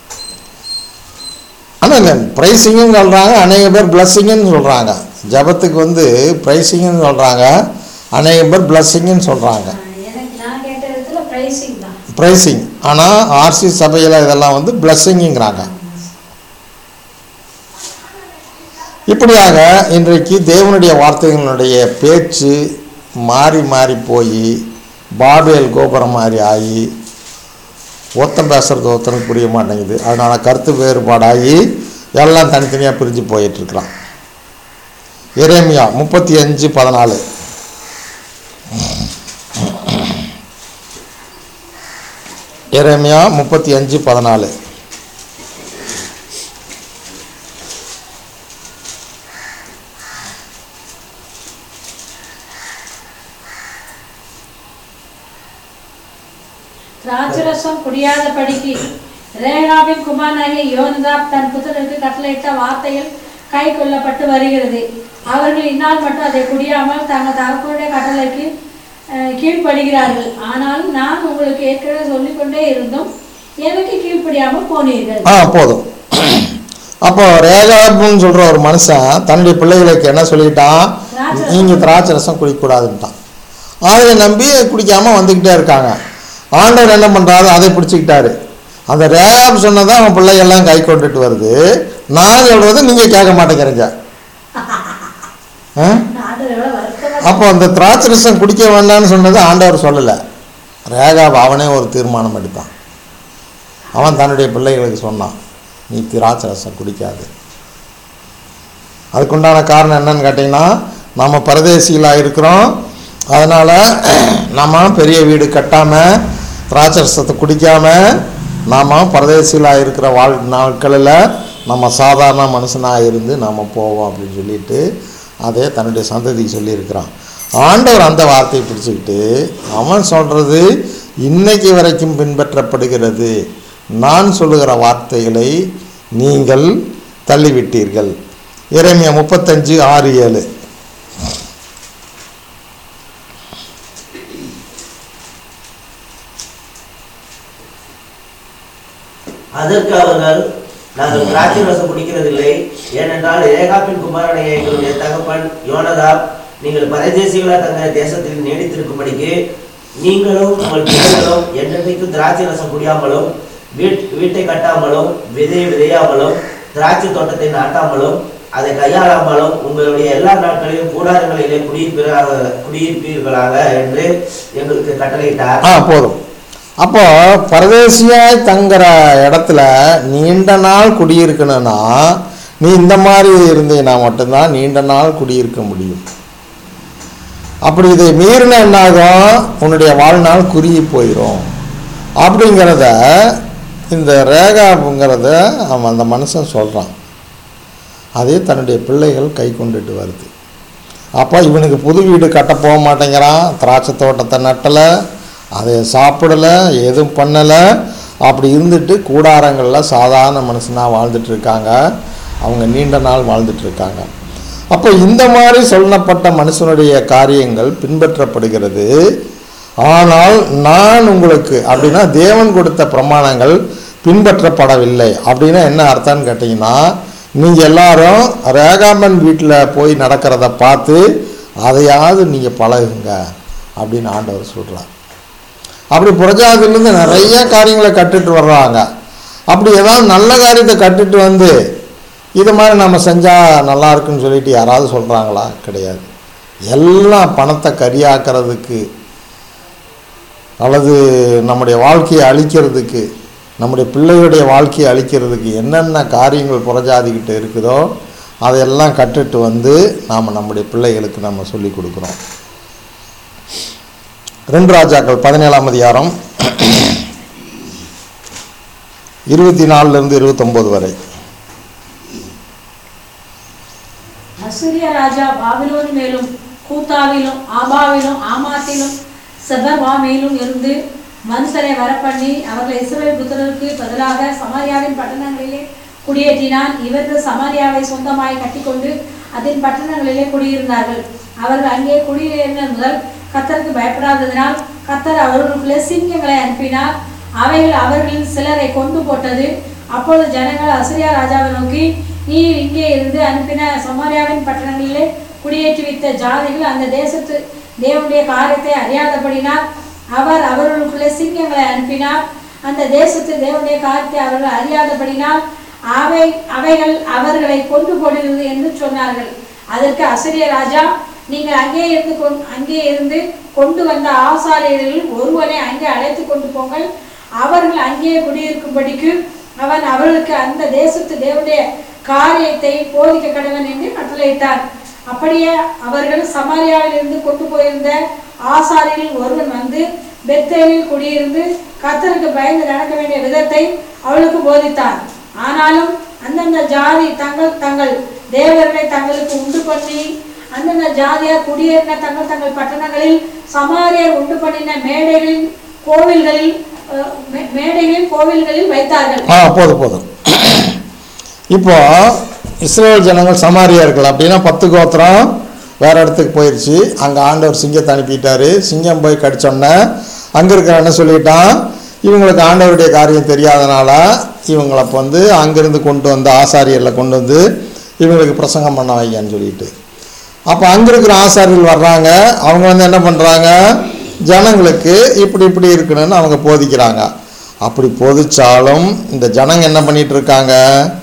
ஆனால் இல்லை ப்ரைஸிங்கும் சொல்கிறாங்க அநேக பேர் பிளஸ்ஸிங்குன்னு சொல்கிறாங்க ஜபத்துக்கு வந்து ப்ரைஸிங்னு சொல்கிறாங்க அநேக பேர் பிளஸ்ஸிங்குன்னு சொல்கிறாங்க எனக்கு நான் கேட்ட இடத்துல பிரைசிங் தான் ப்ரைஸிங் ஆனால் ஆர்சி சபையில் இதெல்லாம் வந்து பிளஸ்ஸிங்குங்கிறாங்க இப்படியாக இன்றைக்கு தேவனுடைய வார்த்தைகளுடைய பேச்சு மாறி மாறி போய் பாபேல் கோபுரம் மாதிரி ஆகி ஒருத்தன் பேசுறது ஒருத்தனுக்கு புரிய மாட்டேங்குது அதனால கருத்து வேறுபாடாகி எல்லாம் தனித்தனியாக பிரிஞ்சு போயிட்டுருக்குறான் எரேமியா முப்பத்தி அஞ்சு பதினாலு எரேமியா முப்பத்தி அஞ்சு பதினாலு திராட்சரசம் குடியாதபடிக்கு ரேகாவின் குமாரனாகிய யோனதாப் தன் புத்தருக்கு கட்டளையிட்ட வார்த்தைகள் கை கொள்ளப்பட்டு வருகிறது அவர்கள் இந்நாள் மட்டும் அதை குடியாமல் தங்கள் தகப்பனுடைய கட்டளைக்கு அஹ், கீழ்ப்படுகிறார்கள் ஆனாலும் நான் உங்களுக்கு ஏற்கனவே சொல்லிக்கொண்டே இருந்தும் எனக்கு கீழ்ப்படியாமல் போனீர்கள் ஆ போதும் அப்போ ரேகாபுன்னு சொல்கிற ஒரு மனுஷன் தன்னுடைய பிள்ளைகளுக்கு என்ன சொல்லிட்டான் திராட்சை நீங்கள் திராட்சை ரசம் குடிக்கக்கூடாதுன்ட்டான் அதை நம்பி குடிக்காமல் வந்துக்கிட்டே இருக்காங்க ஆண்டவர் என்ன பண்ணுறாரு அதை பிடிச்சிக்கிட்டாரு அந்த ரேகாப் சொன்னதை அவன் பிள்ளைகள்லாம் கை கொண்டுட்டு வருது நான் சொல்கிறது நீங்கள் கேட்க மாட்டேங்கிறீங்க ஆ ஆண்டவர் எவ்வளவு வருத்தமா அப்போ அந்த திராட்சை ரசம் குடிக்க வேண்டாம்னு சொன்னது ஆண்டவர் சொல்லலை ரேகாப் அவனே ஒரு தீர்மானம் எடுத்தான் அவன் தன்னுடைய பிள்ளைகளுக்கு சொன்னான் நீ திராட்சை ரசம் குடிக்காது அதுக்குண்டான காரணம் என்னன்னு கேட்டிங்கன்னா நம்ம பரதேசிகளாக இருக்கிறோம் அதனால் நம்ம பெரிய வீடு கட்டாமல் திராட்சை ரசத்தை குடிக்காமல் நாம் பரதேசிகளாக இருக்கிற வாழ் நாட்களில் நம்ம சாதாரண மனுஷனாக இருந்து நாம் போவோம் அப்படின்னு சொல்லிட்டு அதே தன்னுடைய சந்ததிக்கு சொல்லியிருக்கிறான் ஆண்டவர் அந்த வார்த்தையை பிடிச்சிக்கிட்டு அவன் சொல்கிறது இன்னைக்கு வரைக்கும் பின்பற்றப்படுகிறது நான் சொல்லுகிற வார்த்தைகளை நீங்கள் தள்ளிவிட்டீர்கள் இறைமையா முப்பத்தஞ்சு ஆறு ஏழு அதற்கு அவர்கள் நாங்கள் திராட்சை ரசம் குடிக்கிறதில்லை ஏனென்றால் ஏகாப்பின் குமாரனை எங்களுடைய தகப்பன் யோனதாப் நீங்கள் பரதேசிகளா தங்கள் தேசத்தில் நீடித்திருக்கும்படிக்கு நீங்களும் உங்கள் பிள்ளைகளும் என்றென்றைக்கும் திராட்சை ரசம் குடியாமலும் வீட் வீட்டை கட்டாமலும் விதை விதையாமலும் திராட்சை தோட்டத்தை நாட்டாமலும் அதை கையாளாமலும் உங்களுடைய எல்லா நாட்களிலும் கூடாரங்களிலே குடியிருப்பீர்களாக குடியிருப்பீர்களாக என்று எங்களுக்கு கட்டளையிட்டார் ஆ போதும் அப்போ பரதேசியாய் தங்குற இடத்துல நீண்ட நாள் குடியிருக்கணும்னா நீ இந்த மாதிரி இருந்தீங்கன்னா மட்டும்தான் நீண்ட நாள் குடியிருக்க முடியும் அப்படி இதை மீறின என்னாகும் உன்னுடைய வாழ்நாள் குறுகி போயிடும் அப்படிங்கிறத இந்த ரேகாப்புங்கிறத அவன் அந்த மனுஷன் சொல்கிறான் அதே தன்னுடைய பிள்ளைகள் கை கொண்டுட்டு வருது அப்போ இவனுக்கு புது வீடு கட்ட போக மாட்டேங்கிறான் திராட்சை தோட்டத்தை நட்டலை அதை சாப்பிடலை எதுவும் பண்ணலை அப்படி இருந்துட்டு கூடாரங்களில் சாதாரண மனுஷனாக வாழ்ந்துட்டு இருக்காங்க அவங்க நீண்ட நாள் வாழ்ந்துட்டு இருக்காங்க அப்போ இந்த மாதிரி சொல்லப்பட்ட மனுஷனுடைய காரியங்கள் பின்பற்றப்படுகிறது ஆனால் நான் உங்களுக்கு அப்படின்னா தேவன் கொடுத்த பிரமாணங்கள் பின்பற்றப்படவில்லை அப்படின்னா என்ன அர்த்தம்னு கேட்டிங்கன்னா நீங்கள் எல்லாரும் ரேகாமன் வீட்டில் போய் நடக்கிறத பார்த்து அதையாவது நீங்கள் பழகுங்க அப்படின்னு ஆண்டவர் சொல்கிறார் அப்படி புரஜாதிலேருந்து நிறைய காரியங்களை கற்றுட்டு வர்றாங்க அப்படி ஏதாவது நல்ல காரியத்தை கற்றுட்டு வந்து இது மாதிரி நம்ம செஞ்சால் நல்லா இருக்குன்னு சொல்லிட்டு யாராவது சொல்கிறாங்களா கிடையாது எல்லாம் பணத்தை கரியாக்கிறதுக்கு அல்லது நம்முடைய வாழ்க்கையை அழிக்கிறதுக்கு நம்முடைய பிள்ளைகளுடைய வாழ்க்கையை அழிக்கிறதுக்கு என்னென்ன காரியங்கள் புறஜாதிக்கிட்ட இருக்குதோ அதையெல்லாம் கற்றுட்டு வந்து நாம் நம்முடைய பிள்ளைகளுக்கு நம்ம சொல்லி கொடுக்குறோம் ரெண்டு ராஜாக்கள் பதினேழாம் அதிகாரம் இருபத்தி நாலுலேருந்து இருபத்தொம்போது வரை அசிரிய ராஜா பாபிலோன் மேலும் கூத்தாவிலும் ஆபாவிலும் ஆமாத்திலும் செபர்வாமியிலும் இருந்து மனுஷரை வரப்பண்ணி அவர்கள் இஸ்ரவேல் புத்திரருக்கு பதிலாக சமாரியாவின் பட்டணங்களிலே குடியேற்றினான் இவர்கள் சமாரியாவை சொந்தமாய் கட்டிக்கொண்டு அதன் பட்டணங்களிலே குடியிருந்தார்கள் அவர்கள் அங்கே குடியேறின முதல் கத்தருக்கு பயப்படாததினால் கத்தர் அவர்களுக்குள்ளே சிங்கங்களை அனுப்பினார் அவைகள் அவர்களில் சிலரை கொண்டு போட்டது அப்பொழுது ஜனங்கள் அசிரியா ராஜாவை நோக்கி நீ இங்கே இருந்து அனுப்பின சமாரியாவின் பட்டணங்களிலே குடியேற்றி வைத்த ஜாதிகள் அந்த தேசத்து தேவனுடைய காரியத்தை அறியாதபடினார் அவர் அவர்களுக்குள்ளே சிங்கங்களை அனுப்பினார் அந்த தேசத்து தேவனுடைய காரியத்தை அவர்கள் அறியாதபடினால் அவை அவைகள் அவர்களை கொண்டு போடுகிறது என்று சொன்னார்கள் அதற்கு அசிரிய ராஜா நீங்கள் அங்கே இருந்து கொண்- அங்கே இருந்து கொண்டு வந்த ஆசாரியர்களில் ஒருவனை அங்கே அழைத்து கொண்டு போங்கள் அவர்கள் அங்கே குடியிருக்கும்படிக்கு அவன் அவர்களுக்கு அந்த தேசத்து தேவனுடைய காரியத்தை போதிக்க கடவன் என்று கட்டளையிட்டார் அப்படியே அவர்கள் சமாரியாவிலிருந்து கொண்டு போயிருந்த ஆசாரியில் ஒருவன் வந்து பெத்தேலில் குடியிருந்து கர்த்தருக்கு பயந்து நடக்க வேண்டிய விதத்தை அவளுக்கு போதித்தான் ஆனாலும் அந்தந்த ஜாதி தங்கள் தங்கள் தேவர்களை தங்களுக்கு உண்டு பண்ணி அந்தந்த ஜாதியார் குடியேறின தங்கள் தங்கள் பட்டணங்களில் சமாரியர் உண்டு பண்ணின மேடைகளில் கோவில்களில் அஹ், மே- மேடைகளில் கோவில்களில் வைத்தார்கள் ஆ போதும் போதும் இப்போ இஸ்ரேல் ஜனங்கள் சமாரியார்கள் அப்படின்னா பத்து கோத்திரம் வேற இடத்துக்கு போயிடுச்சு அங்கே ஆண்டவர் சிங்கத்தை அனுப்பிட்டாரு சிங்கம் போய் கடிச்சோன்னே அங்கே இருக்கிற என்ன சொல்லிட்டான் இவங்களுக்கு ஆண்டவருடைய காரியம் தெரியாதனால இவங்களை அப்போ வந்து அங்கேருந்து கொண்டு வந்து ஆசாரியரில் கொண்டு வந்து இவங்களுக்கு பிரசங்கம் பண்ண வைங்கன்னு சொல்லிட்டு அப்போ அங்கே இருக்கிற ஆசாரியர்கள் வர்றாங்க அவங்க வந்து என்ன பண்ணுறாங்க ஜனங்களுக்கு இப்படி இப்படி இருக்கணும்னு அவங்க போதிக்கிறாங்க அப்படி போதிச்சாலும் இந்த ஜனங்க என்ன பண்ணிட்டு இருக்காங்க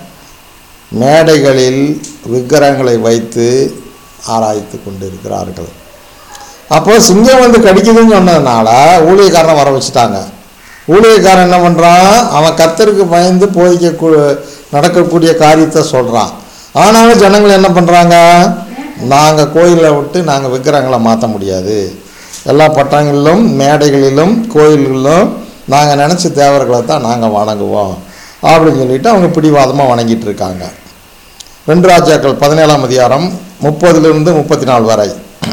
மேடைகளில் விக்கிரகங்களை வைத்து ஆராய்த்து கொண்டு இருக்கிறார்கள் அப்போ சிங்கம் வந்து கடிக்குதுன்னு சொன்னதுனால ஊழியக்காரனை வர வச்சுட்டாங்க ஊழியக்காரன் என்ன பண்ணுறான் அவன் கத்தருக்கு பயந்து போதிக்க கூ- நடக்கக்கூடிய காரியத்தை சொல்கிறான் ஆனாலும் ஜனங்கள் என்ன பண்ணுறாங்க நாங்கள் கோயிலை விட்டு நாங்கள் விக்கிரகங்களை மாற்ற முடியாது எல்லா பட்டணங்களிலும் மேடைகளிலும் கோயில்களிலும் நாங்கள் நினச்ச தேவர்களை தான் நாங்கள் வணங்குவோம் அப்படின்னு சொல்லிட்டு அவங்க பிடிவாதமாக வணங்கிட்டு இருக்காங்க ரெண்டு ராஜாக்கள் பதினேழாம் அதிகாரம் முப்பதிலிருந்து முப்பத்தி நாலு வரை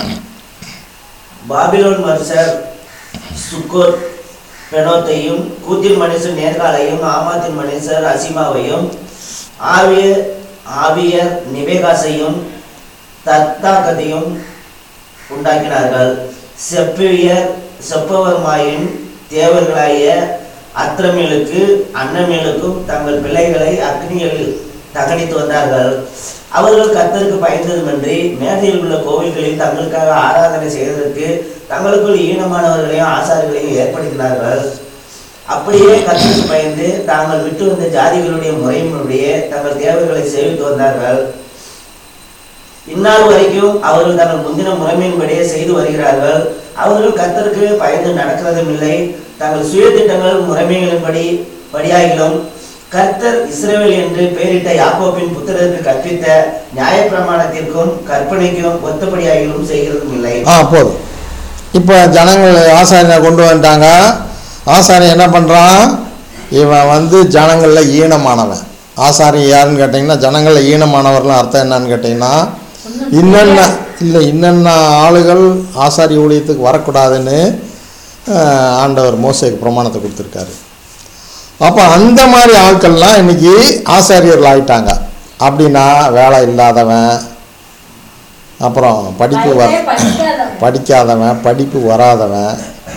பாபிலோன் மனுஷர் சுக்கோத் பெனோத்தையும் கூத்தின் மனுஷர் நேர்காலையும் ஆமாத்தின் மனுஷர் அசிமாவையும் ஆவியர் ஆவியர் நிவேகாசையும் தத்தாகத்தையும் உண்டாக்கினார்கள் செப்பியர் செப்பவர்மாயின் தேவர்களாகிய அத்திரமேலுக்கு அன்னமேலுக்கும் தங்கள் பிள்ளைகளை அக்னியில் தகனித்து வந்தார்கள் அவர்கள் கர்த்தருக்கு பயந்ததுமின்றி மேடையில் உள்ள கோவில்களில் தங்களுக்காக ஆராதனை செய்வதற்கு தங்களுக்குள் ஈனமானவர்களையும் ஆசாரிகளையும் ஏற்படுத்தினார்கள் அப்படியே கர்த்தருக்கு பயந்து தாங்கள் விட்டு வந்த ஜாதிகளுடைய முறையினுடைய தங்கள் தேவைகளை சேவித்து வந்தார்கள் இந்நாள் வரைக்கும் அவர்கள் தங்கள் முந்தின முறைமையின்படியே செய்து வருகிறார்கள் அவர்கள் கர்த்தருக்கு பயந்து நடக்கிறதும் இல்லை தங்கள் சுய திட்டங்கள் முறைமைகளின்படி படியாகிலும் கர்த்தர் இஸ்ரவேல் என்று பெயரிட்ட யாக்கோப்பின் புத்திரருக்கு கற்பித்த நியாயப்பிரமாணத்திற்கும் கற்பனைக்கும் ஒத்தபடியாகிலும் செய்கிறதும் இல்லை ஆ போதும் இப்போ ஜனங்கள் ஆசாரியனை கொண்டு வந்துட்டாங்க ஆசாரியன் என்ன பண்ணுறான் இவன் வந்து ஜனங்களில் ஈனமானவன் ஆசாரியன் யாருன்னு கேட்டிங்கன்னா ஜனங்களில் ஈனமானவர்கள் அர்த்தம் என்னன்னு கேட்டிங்கன்னா இன்னென்ன இல்லை இன்னென்ன ஆளுகள் ஆசாரிய ஊழியத்துக்கு வரக்கூடாதுன்னு ஆஹ், ஆண்டவர் மோசேக்கு பிரமாணத்தை கொடுத்துருக்காரு அப்போ அந்த மாதிரி ஆட்கள்லாம் இன்னைக்கு ஆசாரியர்கள் ஆயிட்டாங்க அப்படின்னா வேலை இல்லாதவன் அப்புறம் படிப்பு வர பைபிளே படிக்காதவன். படிக்காதவன் படிப்பு வராதவன்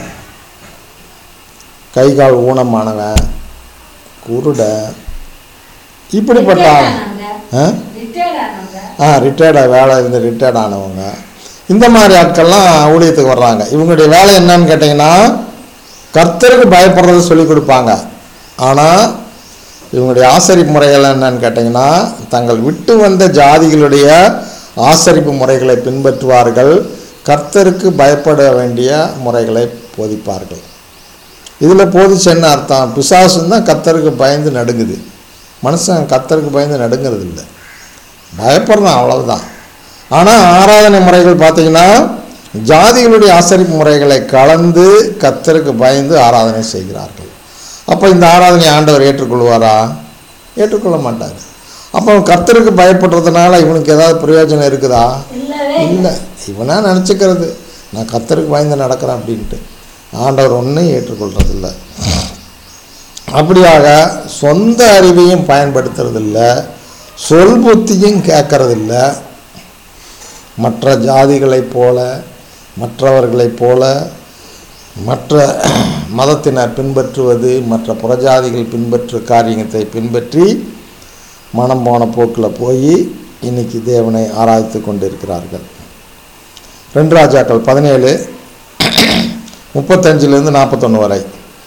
கை கால் ஊனமானவன் குருடன் இப்படிப்பட்ட ஆள். ஆ Retired ஆனவங்க. ஆ ரிட்டையர்டு வேலை இருந்து ரிட்டையர்ட் ஆனவங்க இந்த மாதிரி ஆட்கள்லாம் ஊழியத்துக்கு வர்றாங்க இவங்களுடைய வேலை என்னன்னு கேட்டிங்கன்னா கர்த்தருக்கு பயப்படுறத சொல்லி கொடுப்பாங்க ஆனால் இவங்களுடைய ஆசரிப்பு முறைகள் என்னன்னு கேட்டிங்கன்னா தங்கள் விட்டு வந்த ஜாதிகளுடைய ஆசரிப்பு முறைகளை பின்பற்றுவார்கள் கர்த்தருக்கு பயப்பட வேண்டிய முறைகளை போதிப்பார்கள் இதில் போதிச்சு என்ன அர்த்தம் பிசாசுன்னு தான் கர்த்தருக்கு பயந்து நடுங்குது மனுஷன் கர்த்தருக்கு பயந்து நடுங்கிறது இல்லை பயப்படுறான் அவ்வளவுதான் ஆனால் ஆராதனை முறைகள் பார்த்தீங்கன்னா ஜாதிகளுடைய ஆசரிப்பு முறைகளை கலந்து கர்த்தருக்கு பயந்து ஆராதனை செய்கிறார்கள் அப்போ இந்த ஆராதனை ஆண்டவர் ஏற்றுக்கொள்வாரா ஏற்றுக்கொள்ள மாட்டார் அப்போ கர்த்தருக்கு பயப்படுறதுனால இவனுக்கு ஏதாவது பிரயோஜனம் இருக்குதா இல்லவே இல்லை இவனா நினச்சிக்கிறது நான் கர்த்தருக்கு பயந்து நடக்கிறேன் அப்படின்ட்டு ஆண்டவர் ஒன்றும் ஏற்றுக்கொள்றதில்ல அப்படியாக சொந்த அறிவையும் பயன்படுத்துறதில்ல சொல் புத்தியும் கேட்கறதில்ல மற்ற ஜாதிகளைப் போல மற்றவர்களைப் போல மற்ற மதத்தினர் பின்பற்றுவது மற்ற புறஜாதிகள் பின்பற்று காரியத்தை பின்பற்றி மனம் போன போக்கில் போய் இன்னைக்கு தேவனை ஆராய்த்து கொண்டிருக்கிறார்கள் ரெண்டு ராஜாக்கள் பதினேழு முப்பத்தஞ்சிலேருந்து நாற்பத்தொன்று வரை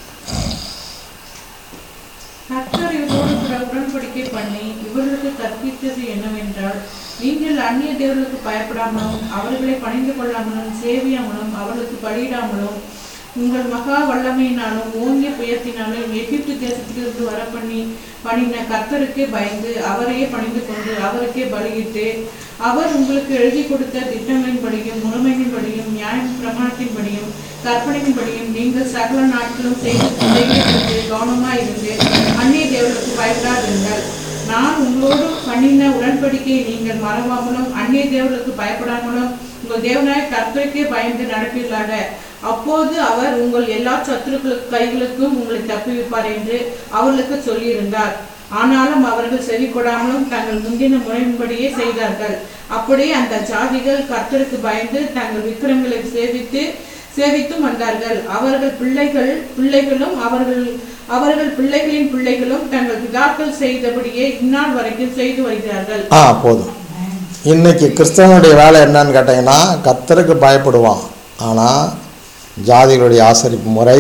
கர்த்தர் இவரோடு கூட உடன்படிக்கை பண்ணி இவர்களுக்கு கற்பித்தது என்னவென்றால் நீங்கள் அந்நிய தேவர்களுக்கு பயப்படாமலும் அவர்களை பணிந்து கொள்ளாமலும் சேவியாமலும் அவர்களுக்கு பலியிடாமலும் உங்கள் மகா வல்லமையினாலும் ஓங்கிய புயத்தினாலும் எகிப்து தேசத்திலிருந்து வர பண்ணி பண்ணின கர்த்தருக்கே பயந்து அவரையே பணிந்து கொண்டு அவருக்கே பலியிட்டு அவர் உங்களுக்கு எழுதி கொடுத்த திட்டங்களின்படியும் முழுமையின்படியும் நியாய பிரமாணத்தின்படியும் கற்பனையின்படியும் நீங்கள் சகல நாட்களும் செய்து செய்கிறது கவனமாய் இருந்து அந்நிய தேவர்களுக்கு பயப்படாதிருங்கள் நான் உங்களோடு பண்ணின உடன்படிக்கையை நீங்கள் மறவாமலும் அந்நிய தேவர்களுக்கு பயப்படாமலும் உங்கள் தேவனாய கர்த்தருக்கே பயந்து நடப்பீர்களாக அப்போது அவர் உங்கள் எல்லா சத்துருக்களுக்கு கைகளுக்கும் உங்களை தப்புவிப்பார் என்று அவர்களுக்கு சொல்லியிருந்தார் ஆனாலும் அவர்கள் செவி கொடாமலும் தங்கள் முந்தின முறையின்படியே செய்தார்கள் அப்படியே அந்த ஜாதிகள் கர்த்தருக்கு பயந்து தங்கள் விக்கிரங்களை சேவித்து சேவித்தும் வந்தார்கள் அவர்கள் பிள்ளைகள் பிள்ளைகளும் அவர்கள் அவர்கள் பிள்ளைகளின் பிள்ளைகளும் தங்கள் பிதாக்கள் செய்தபடியே இந்நாள் வரைக்கும் செய்து வருகிறார்கள் ஆ போதும் இன்னைக்கு கிறிஸ்தவனுடைய வேலை என்னன்னு கேட்டிங்கன்னா கர்த்தருக்கு பயப்படுவான் ஆனால் ஜாதிகளுடைய ஆசரிப்பு முறை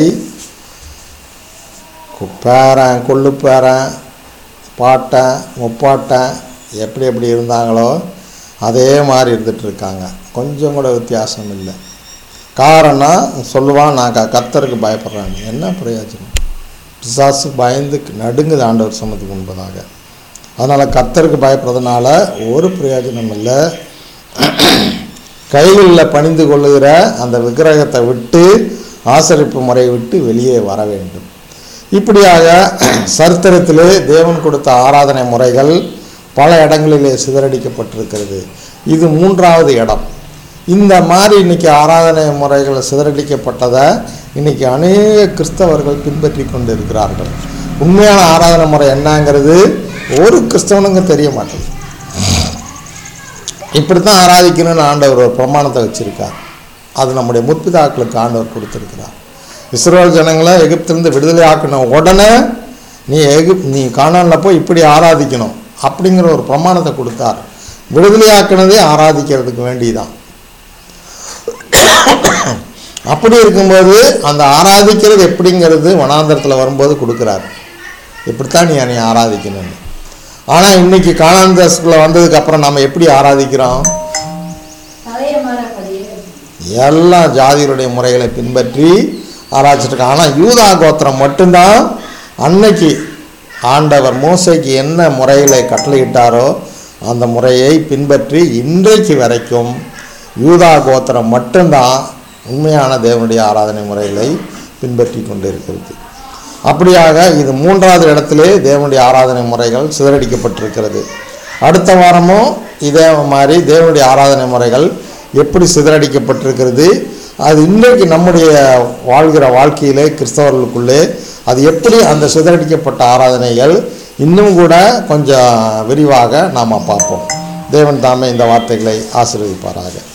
கு- பேரன் கொள்ளு பேரன் பாட்டன் முப்பாட்டன் எப்படி எப்படி இருந்தாங்களோ அதே மாதிரி இருந்துட்டு இருக்காங்க கொஞ்சம் கூட வித்தியாசம் இல்லை காரணம் சொல்லுவான் நான் க கர்த்தருக்கு பயப்படுறேன் என்ன பிரயோஜனம் பிசாசு பயந்து நடுங்குது ஆண்டவர் சமத்துக்கு முன்பதாக அதனால் கர்த்தருக்கு பயப்படுறதுனால ஒரு பிரயோஜனம் இல்லை கைகளில் பணிந்து கொள்ளுகிற அந்த விக்கிரகத்தை விட்டு ஆசரிப்பு முறையை விட்டு வெளியே வர வேண்டும் இப்படியாக சரித்திரத்திலே தேவன் கொடுத்த ஆராதனை முறைகள் பல இடங்களிலே சிதறடிக்கப்பட்டிருக்கிறது இது மூன்றாவது இடம் இந்த மாதிரி இன்னைக்கு ஆராதனை முறைகள் சிதறடிக்கப்பட்டதை இன்னைக்கு அநேக கிறிஸ்தவர்கள் பின்பற்றி கொண்டு இருக்கிறார்கள் உண்மையான ஆராதனை முறை என்னங்கிறது ஒரு கிறிஸ்தவனுங்க தெரிய மாட்டேங்குது இப்படித்தான் ஆராதிக்கணும்னு ஆண்டவர் ஒரு பிரமாணத்தை வச்சிருக்கார் அது நம்முடைய முற்பிதாக்களுக்கு ஆண்டவர் கொடுத்திருக்கிறார் இஸ்ரேல் ஜனங்களை எகிப்திலிருந்து விடுதலை ஆக்கின உடனே நீ எகிப் நீ கானானில் போய் இப்படி ஆராதிக்கணும் அப்படிங்கிற ஒரு பிரமாணத்தை கொடுத்தார் விடுதலையாக்கினதே ஆராதிக்கிறதுக்கு வேண்டிதான் அப்படி இருக்கும்போது அந்த ஆராதிக்கிறது எப்படிங்கிறது வனாந்தரத்தில் வரும்போது கொடுக்குறாரு இப்படித்தான் நீ என்னை ஆராதிக்கணும்னு ஆனால் இன்னைக்கு காணாந்தரத்துக்குள்ளே வந்ததுக்கு அப்புறம் நம்ம எப்படி ஆராதிக்கிறோம் பழைய மாறப்படியே எல்லா ஜாதிகளுடைய முறைகளை பின்பற்றி ஆராய்ச்சிருக்காங்க ஆனால் யூதா கோத்திரம் மட்டும்தான் அன்னைக்கு ஆண்டவர் மோசைக்கு என்ன முறைகளை கட்டளையிட்டாரோ அந்த முறையை பின்பற்றி இன்றைக்கு வரைக்கும் யூதா கோத்திரம் மட்டும்தான் உண்மையான தேவனுடைய ஆராதனை முறைகளை பின்பற்றி கொண்டு இருக்கிறது அப்படியாக இது மூன்றாவது இடத்திலே தேவனுடைய ஆராதனை முறைகள் சிதறடிக்கப்பட்டிருக்கிறது அடுத்த வாரமும் இதே மாதிரி தேவனுடைய ஆராதனை முறைகள் எப்படி சிதறடிக்கப்பட்டிருக்கிறது அது இன்றைக்கு நம்முடைய வாழ்கிற வாழ்க்கையிலே கிறிஸ்தவர்களுக்குள்ளே அது எப்படி அந்த சிதறடிக்கப்பட்ட ஆராதனைகள் இன்னும் கூட கொஞ்சம் விரிவாக நாம் பார்ப்போம் தேவன் தாமே இந்த வார்த்தைகளை ஆசீர்வதிப்பாராக